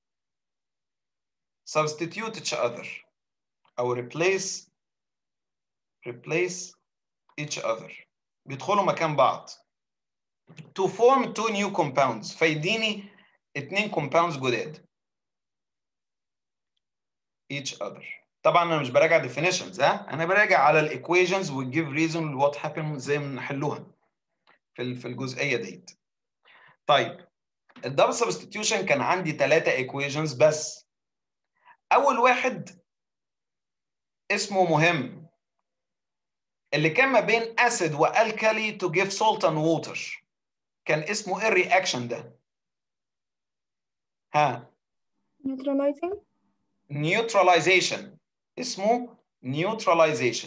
S1: substitute each other او replace replace each other بيدخلوا مكان بعض to form two new compounds فيديني اتنين compounds جداد each other طبعا انا مش براجع definitions ها انا براجع على الايكويشنز وتجيب reason what happened زي ما نحلوها في في الجزئيه ديت طيب الدبل سبستيتيوشن كان عندي ثلاثه ايكويشنز بس اول واحد اسمه مهم اللي كان ما بين اسيد والكالي تو جيف سولت اند ووتر كان اسمه ايه الرياكشن ده ها
S3: neutralizing
S1: neutralization اسمه neutralization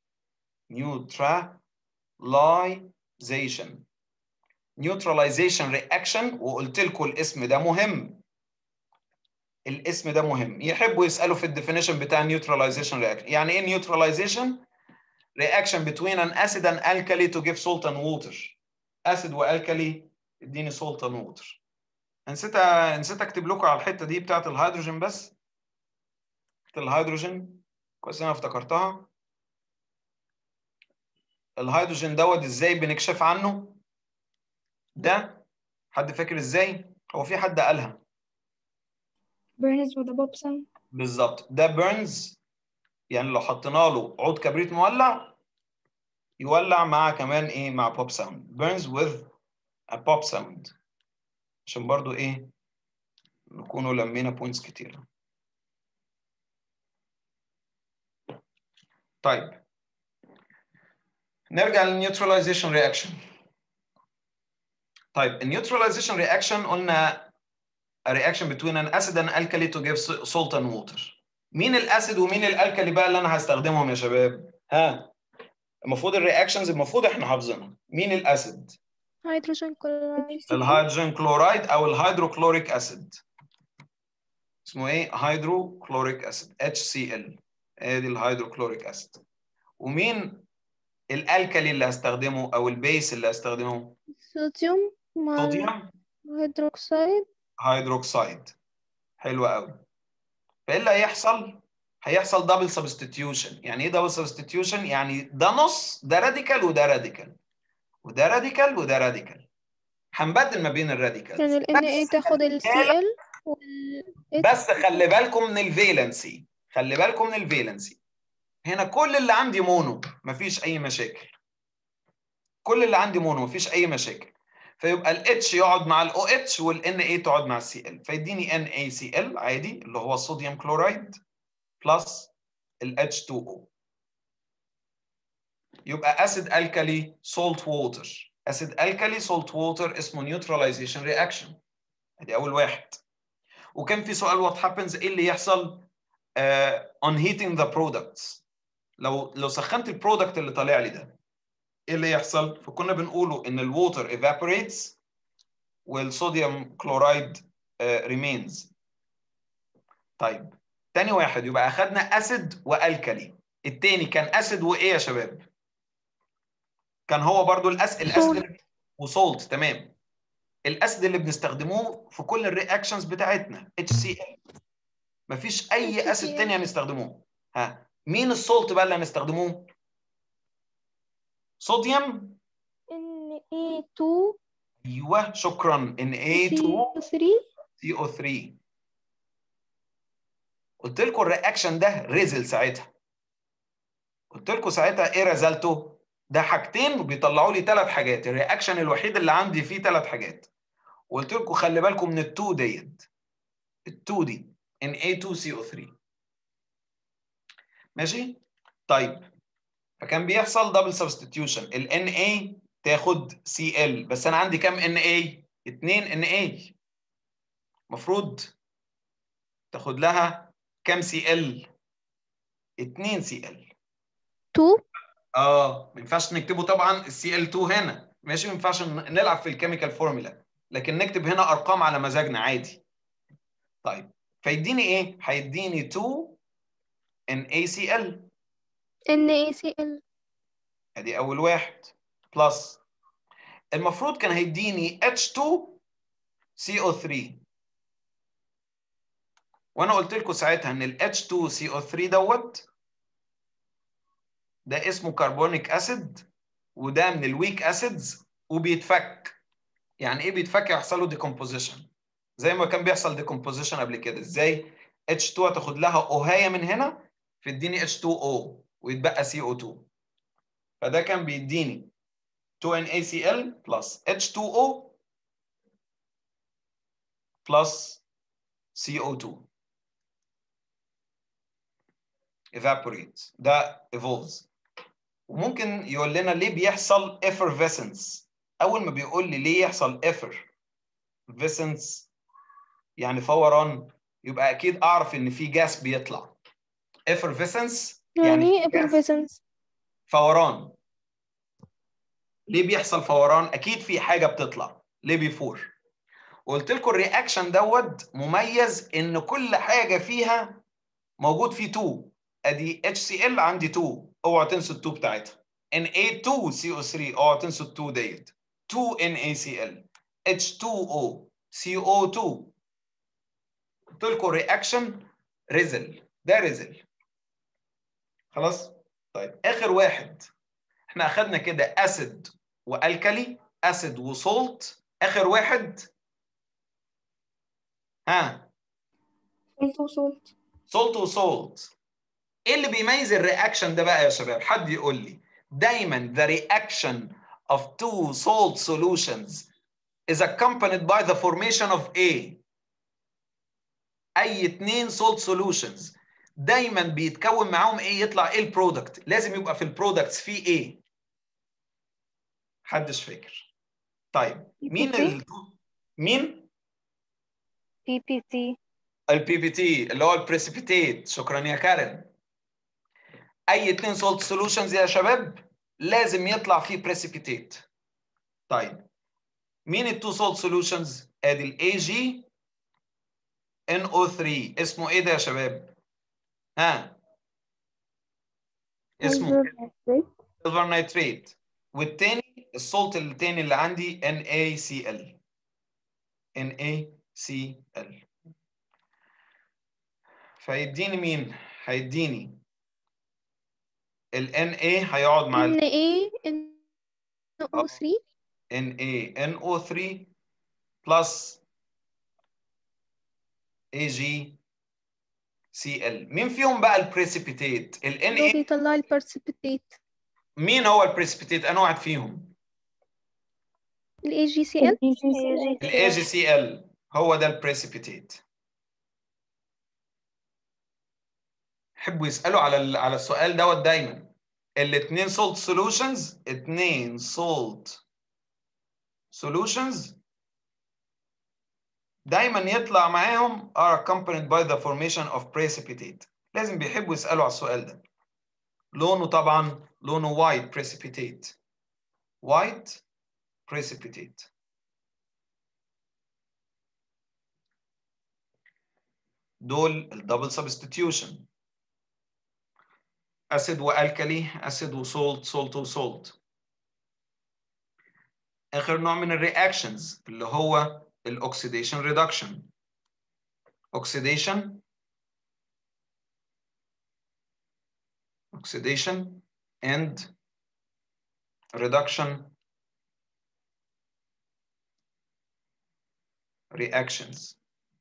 S1: neutralization neutralization reaction وقلت لكم الاسم ده مهم الاسم ده مهم يحبوا يسالوا في الديفينيشن بتاع neutralization reaction يعني ايه neutralization reaction between an acid and alkali to give salt and water acid والكالي اديني salt and water نسيت نسيت اكتب لكم على الحته دي بتاعت الهيدروجين بس الهيدروجين كويس انا افتكرتها الهيدروجين دوت ازاي بنكشف عنه ده حد فاكر ازاي هو في حد قالها
S3: burns with a pop sound
S1: بالظبط ده بيرنز يعني لو حطينا له عود كبريت مولع يولع مع كمان ايه مع بوب ساوند burns with a pop sound عشان برضو ايه نكونوا لمينا بوينتس كتير طيب نرجع للنيوتراليزيشن رياكشن طيب النيوتراليزيشن رياكشن قلنا a reaction between an acid and alkali to give salt and water مين الاسيد ومين الالكالي بقى اللي انا هستخدمهم يا شباب ها المفروض الرياكشنز المفروض احنا حافظينها مين الاسيد
S2: هيدروجين كلورايد
S1: الهيدروجين كلورايد او الهيدروكلوريك اسيد اسمه ايه هيدروكلوريك اسيد HCl ادي الهيدروكلوريك اسيد ومين الالكالي اللي هستخدمه او البيس اللي هستخدمه
S2: صوديوم مع
S1: صوديوم
S2: هيدروكسيد
S1: هيدروكسيد حلو قوي فايه اللي هيحصل هيحصل دبل سبستيتيوشن يعني ايه دبل سبستيتيوشن يعني ده نص ده راديكال وده راديكال وده راديكال وده راديكال هنبدل ما بين الراديكال
S2: يعني ال Na تاخد ال Cl وال
S1: بس خلي بالكم من الفالنسي خلي بالكم من الفالنسي هنا كل اللي عندي مونو مفيش اي مشاكل كل اللي عندي مونو مفيش اي مشاكل فيبقى ال H يقعد مع ال OH وال Na تقعد مع ال Cl فيديني NaCl عادي اللي هو الصوديوم كلورايد بلس ال H2O يبقى اسيد الكالي سولت ووتر اسيد الكالي سولت ووتر اسمه نيوتراليزيشن رياكشن ادي اول واحد وكان في سؤال وات هابنز ايه اللي يحصل uh, on heating the products لو لو سخنت البرودكت اللي طالع لي ده ايه اللي يحصل فكنا بنقوله ان الووتر evaporates والصوديوم كلورايد uh, remains طيب تاني واحد يبقى اخدنا اسيد والكالي التاني كان اسيد وايه يا شباب كان هو برضو الأس... الاسيد وسولت تمام الاسيد اللي بنستخدموه في كل الرياكشنز بتاعتنا HCl مفيش اي اسيد
S2: HCl.
S1: تاني هنستخدموه ها مين السولت بقى اللي هنستخدموه صوديوم
S2: Na2
S1: ايوه شكرا Na2
S2: CO3
S1: CO3 قلت لكم الرياكشن ده ريزل ساعتها قلت لكم ساعتها ايه رزلته ده حاجتين وبيطلعوا لي ثلاث حاجات الرياكشن الوحيد اللي عندي فيه ثلاث حاجات وقلت لكم خلي بالكم من التو ديت التو دي Na2CO3 ماشي طيب فكان بيحصل دبل سبستيتيوشن ال Na تاخد Cl بس انا عندي كام Na 2 Na المفروض تاخد لها كام Cl 2 Cl
S2: 2
S1: اه ما ينفعش نكتبه طبعا السي ال 2 هنا ماشي ما ينفعش ن- نلعب في الكيميكال فورمولا لكن نكتب هنا ارقام على مزاجنا عادي طيب فيديني ايه هيديني 2 NaCl
S2: NaCl
S1: ادي اول واحد بلس المفروض كان هيديني H2CO3 وانا قلت لكم ساعتها ان ال H2CO3 دوت ده اسمه كربونيك اسيد وده من الويك اسيدز وبيتفك يعني ايه بيتفك يحصل له ديكومبوزيشن زي ما كان بيحصل ديكومبوزيشن قبل كده ازاي H2 هتاخد لها اوهايه من هنا فيديني H2O ويتبقى CO2 فده كان بيديني 2NaCl plus H2O plus CO2 evaporate ده evolves وممكن يقول لنا ليه بيحصل effervescence اول ما بيقول لي ليه يحصل effervescence يعني فوران يبقى اكيد اعرف ان في جاس بيطلع effervescence
S2: يعني ايه
S1: في gas
S2: effervescence
S1: فوران ليه بيحصل فوران اكيد في حاجه بتطلع ليه بيفور وقلت لكم الرياكشن دوت مميز ان كل حاجه فيها موجود فيه 2 ادي HCl عندي 2 اوعوا تنسوا ال 2 بتاعتها Na2CO3 اوعوا تنسوا ال 2 ديت 2NaCl H2O CO2 قلت لكم رياكشن ريزل ده ريزل خلاص طيب اخر واحد احنا اخدنا كده اسيد والكالي اسيد وسولت اخر واحد ها
S3: salt وsalt
S1: سولت وسولت ايه اللي بيميز الرياكشن ده بقى يا شباب حد يقول لي دايما the reaction of two salt solutions is accompanied by the formation of A اي اتنين salt solutions دايما بيتكون معاهم ايه يطلع ايه البرودكت لازم يبقى في البرودكتس في ايه محدش فاكر طيب مين ال... مين
S4: بي بي تي
S1: البي بي تي اللي هو البريسيبيتيت شكرا يا كارن اي اتنين سولت سولوشنز يا شباب لازم يطلع فيه بريسيبيتيت طيب مين التو سولت سولوشنز ادي الاي جي ان او 3 اسمه ايه ده يا شباب ها اسمه سيلفر نايتريت والتاني السولت التاني اللي عندي NaCl NaCl فيديني مين؟ هيديني ال Na هيقعد مع
S2: ان
S1: ال
S2: ايه ان او 3
S1: NaNO3 plus AgCl مين فيهم بقى البريسيبيتيت؟ ال
S2: اللي هو
S1: Na
S2: بيطلع البرسبيتيت
S1: مين هو البريسيبيتيت؟ أنا واحد فيهم
S2: الاي جي سي ال
S1: ال AgCl هو ده البريسيبيتيت يحبوا يسألوا على ال- على السؤال دوت دايما الاثنين سولت سولوشنز اثنين سولت solutions دايما يطلع معاهم are accompanied by the formation of precipitate لازم بيحبوا يسألوا على السؤال ده لونه طبعا لونه white precipitate white precipitate دول الدبل سبستيتيوشن اسيد والكالي اسيد وسولت سولت وسولت اخر نوع من الرياكشنز اللي هو الاكسيديشن ريدكشن oxidation oxidation and reduction reactions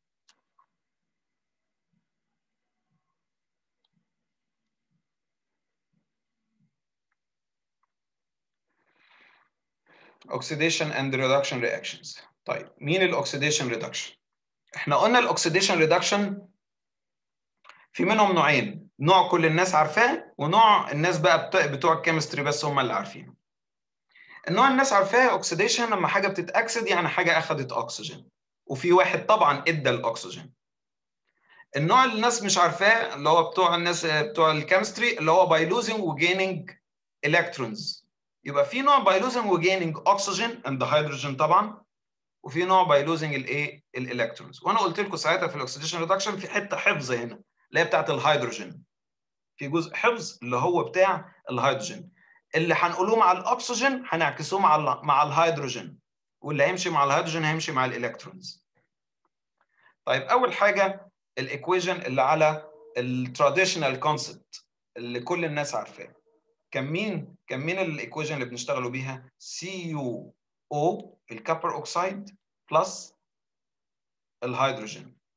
S1: oxidation and reduction reactions طيب مين الاكسيديشن ريدكشن احنا قلنا الاكسيديشن ريدكشن في منهم نوعين نوع كل الناس عارفاه ونوع الناس بقى بتوع, بتوع الكيمستري بس هم اللي عارفينه النوع الناس عارفاه اوكسيديشن لما حاجه بتتاكسد يعني حاجه اخذت اكسجين وفي واحد طبعا ادى الاكسجين النوع اللي الناس مش عارفاه اللي هو بتوع الناس بتوع الكيمستري اللي هو باي لوزنج وجيننج الكترونز يبقى في نوع باي لوزنج وجيننج اكسجين اند هيدروجين طبعا وفي نوع باي لوزنج الايه الالكترونز وانا قلت لكم ساعتها في الاكسيديشن ريدكشن في حته حفظ هنا اللي هي بتاعت الهيدروجين في جزء حفظ اللي هو بتاع الهيدروجين اللي هنقولوه مع الاكسجين هنعكسوه مع ال مع الهيدروجين واللي هيمشي مع الهيدروجين هيمشي مع الالكترونز طيب اول حاجه الايكويشن اللي على التراديشنال كونسبت اللي كل الناس عارفاه كان مين كان مين الايكويشن اللي بنشتغلوا بيها سي يو او الكابر اوكسايد بلس الهيدروجين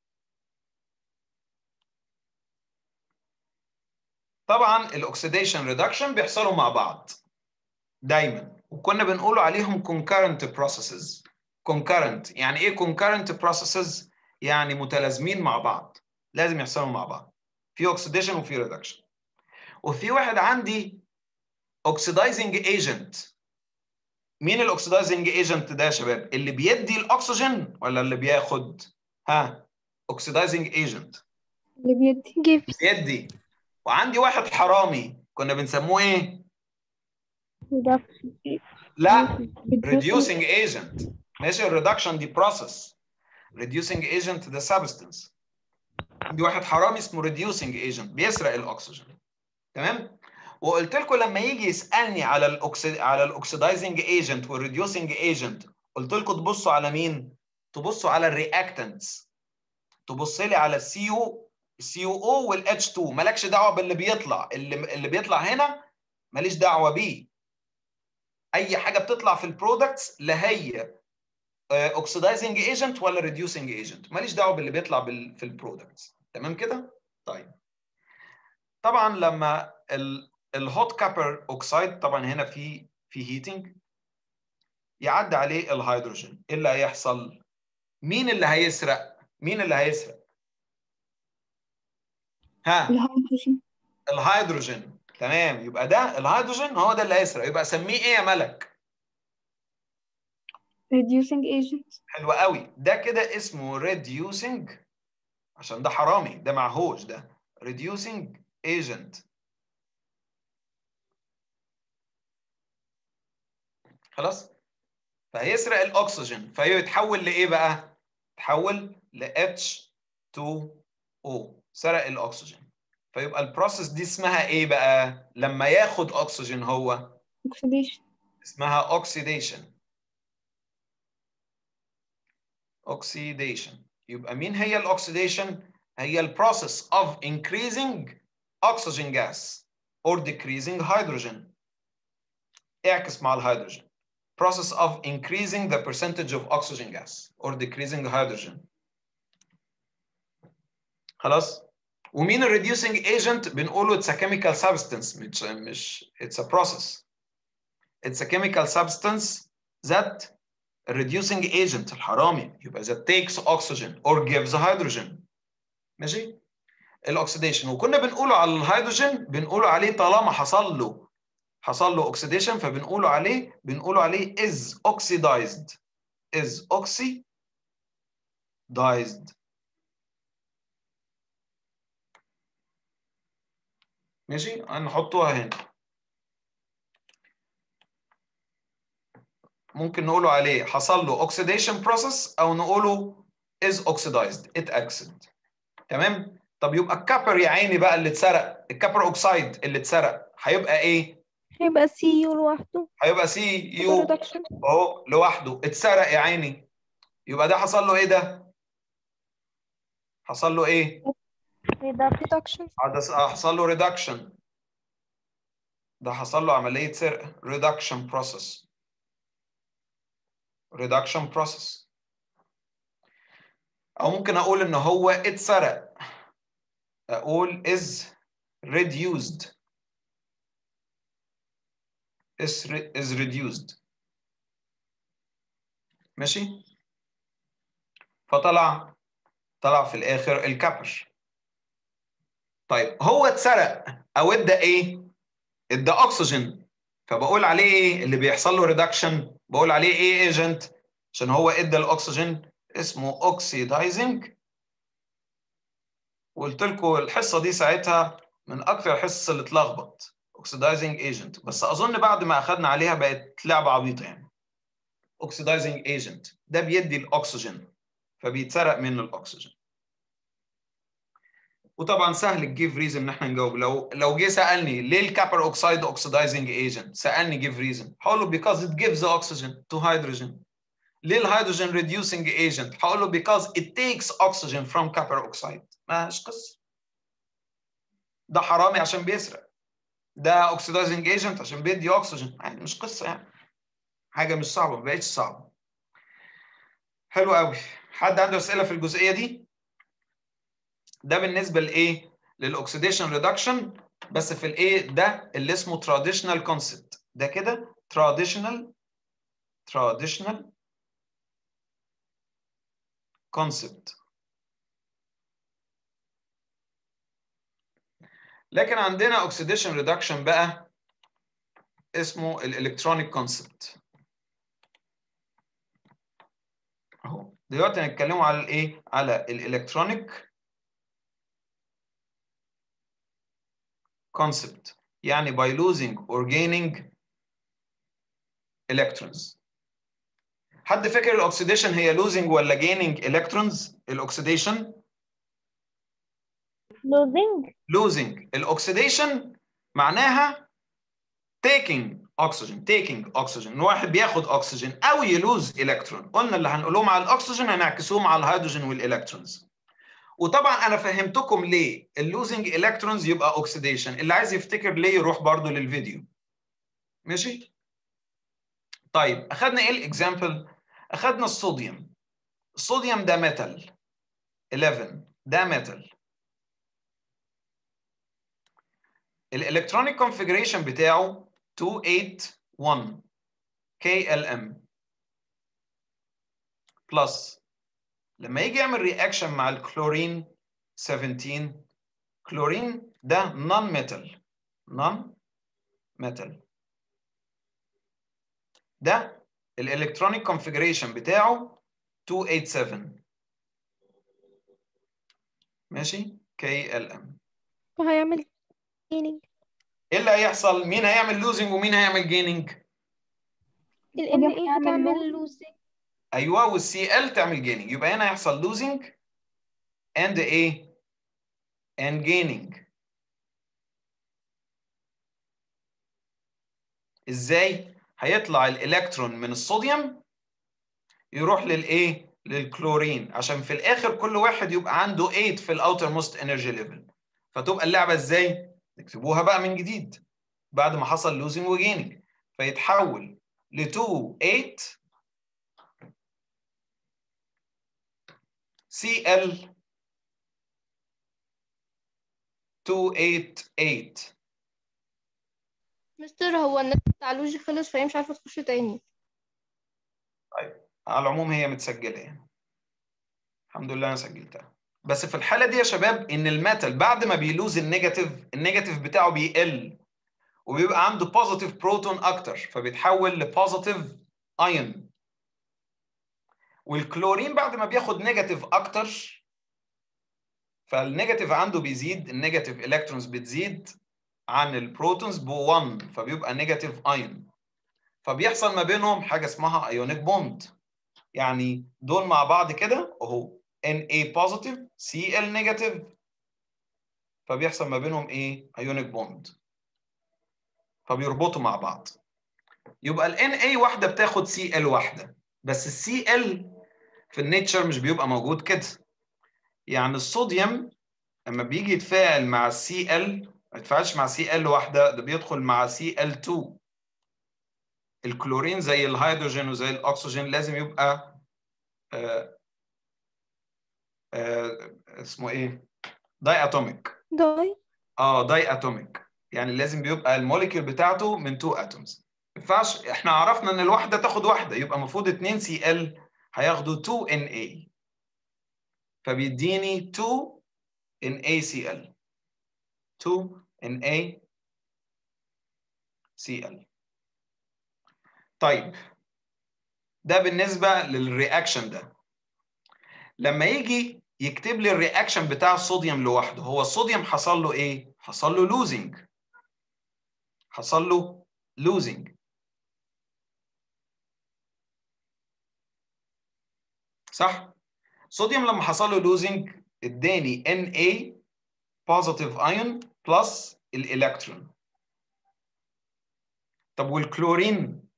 S1: طبعا الاكسيديشن ريدكشن بيحصلوا مع بعض دايما وكنا بنقول عليهم concurrent processes concurrent يعني ايه concurrent processes يعني متلازمين مع بعض لازم يحصلوا مع بعض في اوكسيديشن وفي ريدكشن وفي واحد عندي اوكسيدايزنج ايجنت مين الاوكسيدايزنج ايجنت ده يا شباب اللي بيدي الاكسجين ولا اللي بياخد ها اوكسيدايزنج ايجنت
S3: اللي بيدي
S2: gives
S1: بيدي وعندي واحد حرامي كنا بنسموه ايه لا reducing agent ماشي الريدكشن دي process reducing agent ده substance عندي واحد حرامي اسمه reducing agent بيسرق الاكسجين تمام وقلت لكم لما يجي يسالني على الاكسيد على الاكسيدايزنج ايجنت والريديوسنج ايجنت قلت لكم تبصوا على مين تبصوا على الرياكتنتس تبص لي على السي يو السي يو او والاتش 2 مالكش دعوه باللي بيطلع اللي اللي بيطلع هنا ماليش دعوه بيه اي حاجه بتطلع في البرودكتس لا هي اوكسيدايزنج ايجنت ولا ريديوسنج ايجنت ماليش دعوه باللي بيطلع بال في البرودكتس تمام كده طيب طبعا لما الهوت كابر اوكسايد طبعا هنا في في هيتنج يعدي عليه الهيدروجين ايه اللي هيحصل مين اللي هيسرق مين اللي هيسرق ها
S3: الهيدروجين
S1: الهيدروجين تمام يبقى ده الهيدروجين هو ده اللي هيسرق يبقى سميه ايه يا ملك
S3: reducing agent
S1: حلو قوي ده كده اسمه reducing عشان ده حرامي ده معهوش ده reducing agent خلاص فهيسرق الاكسجين فيتحول لايه بقى تحول ل H2O سرق الاكسجين فيبقى البروسيس دي اسمها ايه بقى لما ياخد اكسجين هو
S3: oxidation
S1: اسمها اوكسيديشن اوكسيديشن يبقى مين هي الاوكسيديشن هي البروسيس of increasing oxygen gas or decreasing hydrogen اعكس مع الهيدروجين process of increasing the percentage of oxygen gas or decreasing hydrogen خلاص ومين ال reducing agent بنقوله it's a chemical substance مش مش it's a process it's a chemical substance that reducing agent الحرامي يبقى that takes oxygen or gives hydrogen ماشي الاكسيديشن وكنا بنقوله على الهيدروجين بنقوله عليه طالما حصل له حصل له اوكسيديشن فبنقوله عليه بنقوله عليه is oxidized is oxidized ماشي هنحطوها هنا ممكن نقوله عليه حصل له oxidation process او نقوله is oxidized اتأكسد تمام طب يبقى الكابر يا عيني بقى اللي اتسرق الكابر اوكسايد اللي اتسرق هيبقى ايه
S2: هيبقى سي يو لوحده
S1: هيبقى سي يو
S2: reduction
S1: اهو لوحده اتسرق يا عيني يبقى ده حصل له ايه ده حصل له ايه
S2: reduction
S1: ده حصل له ريدكشن ده حصل له عملية سرقة reduction process reduction process أو ممكن أقول إن هو اتسرق أقول is reduced is, re is reduced ماشي فطلع طلع في الآخر الكابر طيب هو اتسرق أو ادى إيه؟ ادى أكسجين فبقول عليه إيه اللي بيحصل له ريدكشن بقول عليه إيه ايجنت عشان هو ادى الأكسجين اسمه اوكسيدايزنج وقلت لكم الحصه دي ساعتها من اكثر الحصص اللي اتلخبط اوكسيدايزنج ايجنت بس اظن بعد ما اخذنا عليها بقت لعبه عبيطه يعني اوكسيدايزنج ايجنت ده بيدي الاكسجين فبيتسرق منه الاكسجين وطبعا سهل تجيب ريزن ان احنا نجاوب لو لو جه سالني ليه الكابر اوكسايد اوكسيدايزنج ايجنت سالني جيف ريزن هقول له because it gives the oxygen to hydrogen ليه الهيدروجين reducing agent؟ هقول له because it takes oxygen from copper oxide ماش قصه ده حرامي عشان بيسرق ده oxidizing agent عشان بيدي اكسجين يعني مش قصه يعني حاجه مش صعبه ما بقتش صعبه حلو قوي حد عنده اسئله في الجزئيه دي ده بالنسبه لايه للاكسيديشن ريدكشن بس في الايه ده اللي اسمه traditional concept ده كده traditional traditional concept لكن عندنا اوكسيديشن ريدكشن بقى اسمه الالكترونيك كونسبت اهو دلوقتي هنتكلموا على الايه على الالكترونيك concept يعني by losing or gaining electrons حد فاكر الاكسيديشن هي losing ولا gaining electrons الاكسيديشن
S4: losing
S1: losing الاكسيديشن معناها taking oxygen taking oxygen ان واحد بياخد اكسجين او يلوز الكترون قلنا اللي هنقولهم على الاكسجين هنعكسوهم على الهيدروجين والالكترونز وطبعا انا فهمتكم ليه اللوزنج الكترونز يبقى اوكسيديشن اللي عايز يفتكر ليه يروح برضو للفيديو ماشي طيب اخدنا ايه الاكزامبل اخدنا الصوديوم الصوديوم ده ميتال 11 ده ميتال الالكترونيك كونفيجريشن بتاعه 281 KLM بلس لما يجي يعمل رياكشن مع الكلورين 17 كلورين ده نون ميتال نون ميتال ده الالكترونيك كونفيجريشن بتاعه 287 ماشي KLM
S2: وهيعمل جيننج
S1: ايه اللي هيحصل مين هيعمل لوزنج ومين هيعمل جيننج
S2: ال ان اي
S3: هيعمل
S2: هتعمل
S3: losing.
S2: لوزنج
S1: ايوه والسي ال تعمل جيننج يبقى هنا هيحصل لوزنج اند ايه and gaining ازاي هيطلع الالكترون من الصوديوم يروح للايه للكلورين عشان في الاخر كل واحد يبقى عنده 8 في الاوتر موست انرجي ليفل فتبقى اللعبه ازاي نكتبوها بقى من جديد بعد ما حصل لوزنج وجيننج فيتحول ل 2 8 CL 288
S2: مستر هو النت بتاع لوجي خلص فهي مش عارفه تخش تاني
S1: على العموم هي متسجله يعني الحمد لله انا سجلتها بس في الحاله دي يا شباب ان الميتال بعد ما بيلوز النيجاتيف النيجاتيف بتاعه بيقل وبيبقى عنده بوزيتيف بروتون اكتر فبيتحول لبوزيتيف ايون والكلورين بعد ما بياخد نيجاتيف اكتر فالنيجاتيف عنده بيزيد النيجاتيف الكترونز بتزيد عن البروتونز ب 1 فبيبقى نيجاتيف ايون فبيحصل ما بينهم حاجه اسمها ايونيك بوند يعني دول مع بعض كده اهو Na positive Cl negative فبيحصل ما بينهم ايه ايونيك بوند فبيربطوا مع بعض يبقى ال Na واحده بتاخد Cl واحده بس ال Cl في النيتشر مش بيبقى موجود كده يعني الصوديوم لما بيجي يتفاعل مع ال Cl ما يتفاعلش مع Cl واحده ده بيدخل مع Cl2 الكلورين زي الهيدروجين وزي الاكسجين لازم يبقى آه آه اسمه ايه داي اتوميك
S2: داي
S1: اه داي اتوميك يعني لازم بيبقى الموليكيول بتاعته من 2 اتومز ما ينفعش احنا عرفنا ان الواحده تاخد واحده يبقى المفروض 2 سي ال هياخدوا 2 ان اي فبيديني 2 ان اي سي ال 2 ان اي سي ال طيب ده بالنسبه للرياكشن ده لما يجي يكتب لي الرياكشن بتاع الصوديوم لوحده هو الصوديوم حصل له ايه حصل له لوزنج حصل له لوزنج صح الصوديوم لما حصل له لوزنج اداني Na positive ion plus الالكترون طب والكلورين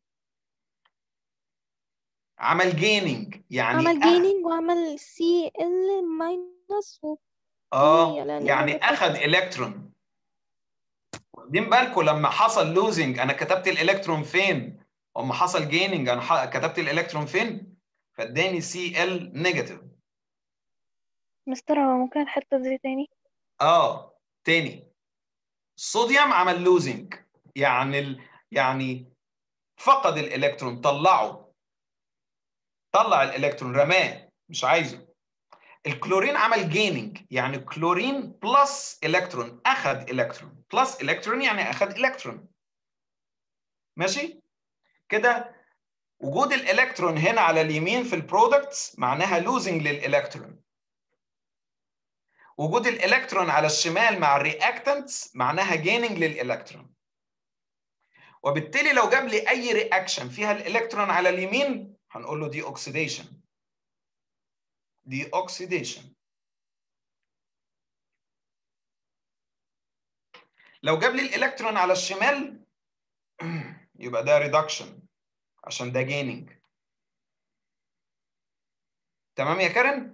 S1: عمل جيننج يعني
S2: عمل
S1: أخ-
S2: جيننج وعمل سي ال ماينس و
S1: اه
S2: يعني
S1: يعني
S2: عمل
S1: اخذ الكترون واخدين بالكم لما حصل لوزنج انا كتبت الالكترون فين اما حصل جيننج انا ح- كتبت الالكترون فين فاداني سي ال نيجاتيف
S4: مستر هو ممكن الحتة دي تاني
S1: اه تاني الصوديوم عمل لوزنج يعني ال... يعني فقد الالكترون طلعه طلع الالكترون رماه مش عايزه الكلورين عمل جيننج يعني كلورين بلس الكترون اخذ الكترون بلس الكترون يعني اخذ الكترون ماشي كده وجود الالكترون هنا على اليمين في البرودكتس معناها لوزنج للالكترون وجود الالكترون على الشمال مع الرياكتنتس معناها جيننج للالكترون وبالتالي لو جاب لي اي رياكشن فيها الالكترون على اليمين هنقول له دي اوكسيديشن دي اوكسيديشن لو جاب لي الالكترون على الشمال يبقى ده ريدكشن عشان ده جيننج تمام يا كارن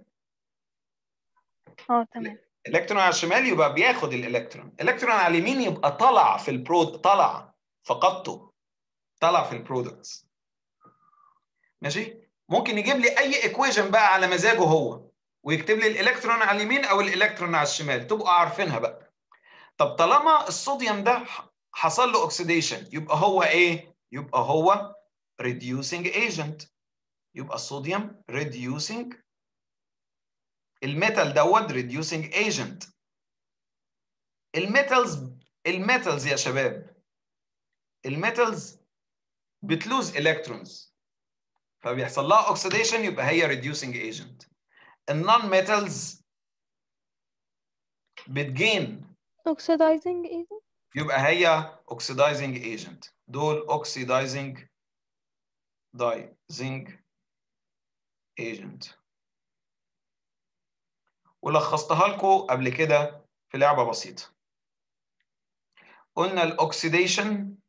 S4: اه تمام
S1: الالكترون على الشمال يبقى بياخد الالكترون الالكترون على اليمين يبقى طلع في البرود طلع فقدته طلع في البرودكتس ماشي ممكن يجيب لي اي ايكويشن بقى على مزاجه هو ويكتب لي الالكترون على اليمين او الالكترون على الشمال تبقوا عارفينها بقى طب طالما الصوديوم ده حصل له اوكسيديشن يبقى هو ايه يبقى هو reducing agent يبقى الصوديوم reducing الميتال دوت reducing agent الميتالز الميتالز يا شباب الميتالز بتلوز الكترونز فبيحصل لها اوكسيديشن يبقى هي reducing agent النون ميتالز بتجين
S2: oxidizing agent
S1: يبقى هي oxidizing agent دول oxidizing dizing agent ولخصتها لكم قبل كده في لعبة بسيطة قلنا الاكسيديشن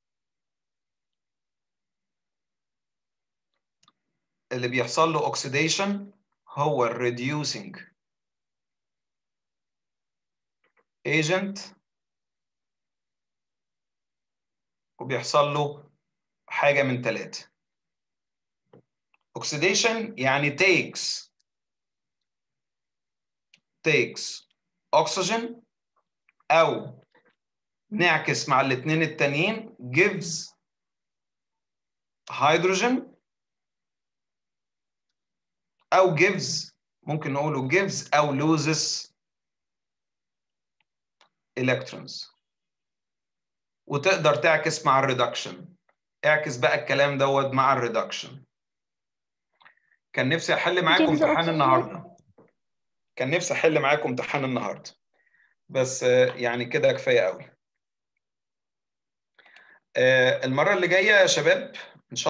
S1: اللي بيحصل له اوكسيديشن هو الريديوسينج ايجنت وبيحصل له حاجة من ثلاثة oxidation يعني takes takes oxygen أو نعكس مع الاثنين التانيين gives hydrogen أو gives ممكن نقوله gives أو loses electrons وتقدر تعكس مع الريدكشن اعكس بقى الكلام دوت مع الريدكشن كان نفسي احل معاكم
S2: Gives
S1: امتحان
S2: oxygen.
S1: النهارده كان نفسي احل معاكم امتحان النهارده بس آه، يعني كده كفايه قوي آه، المره اللي جايه يا شباب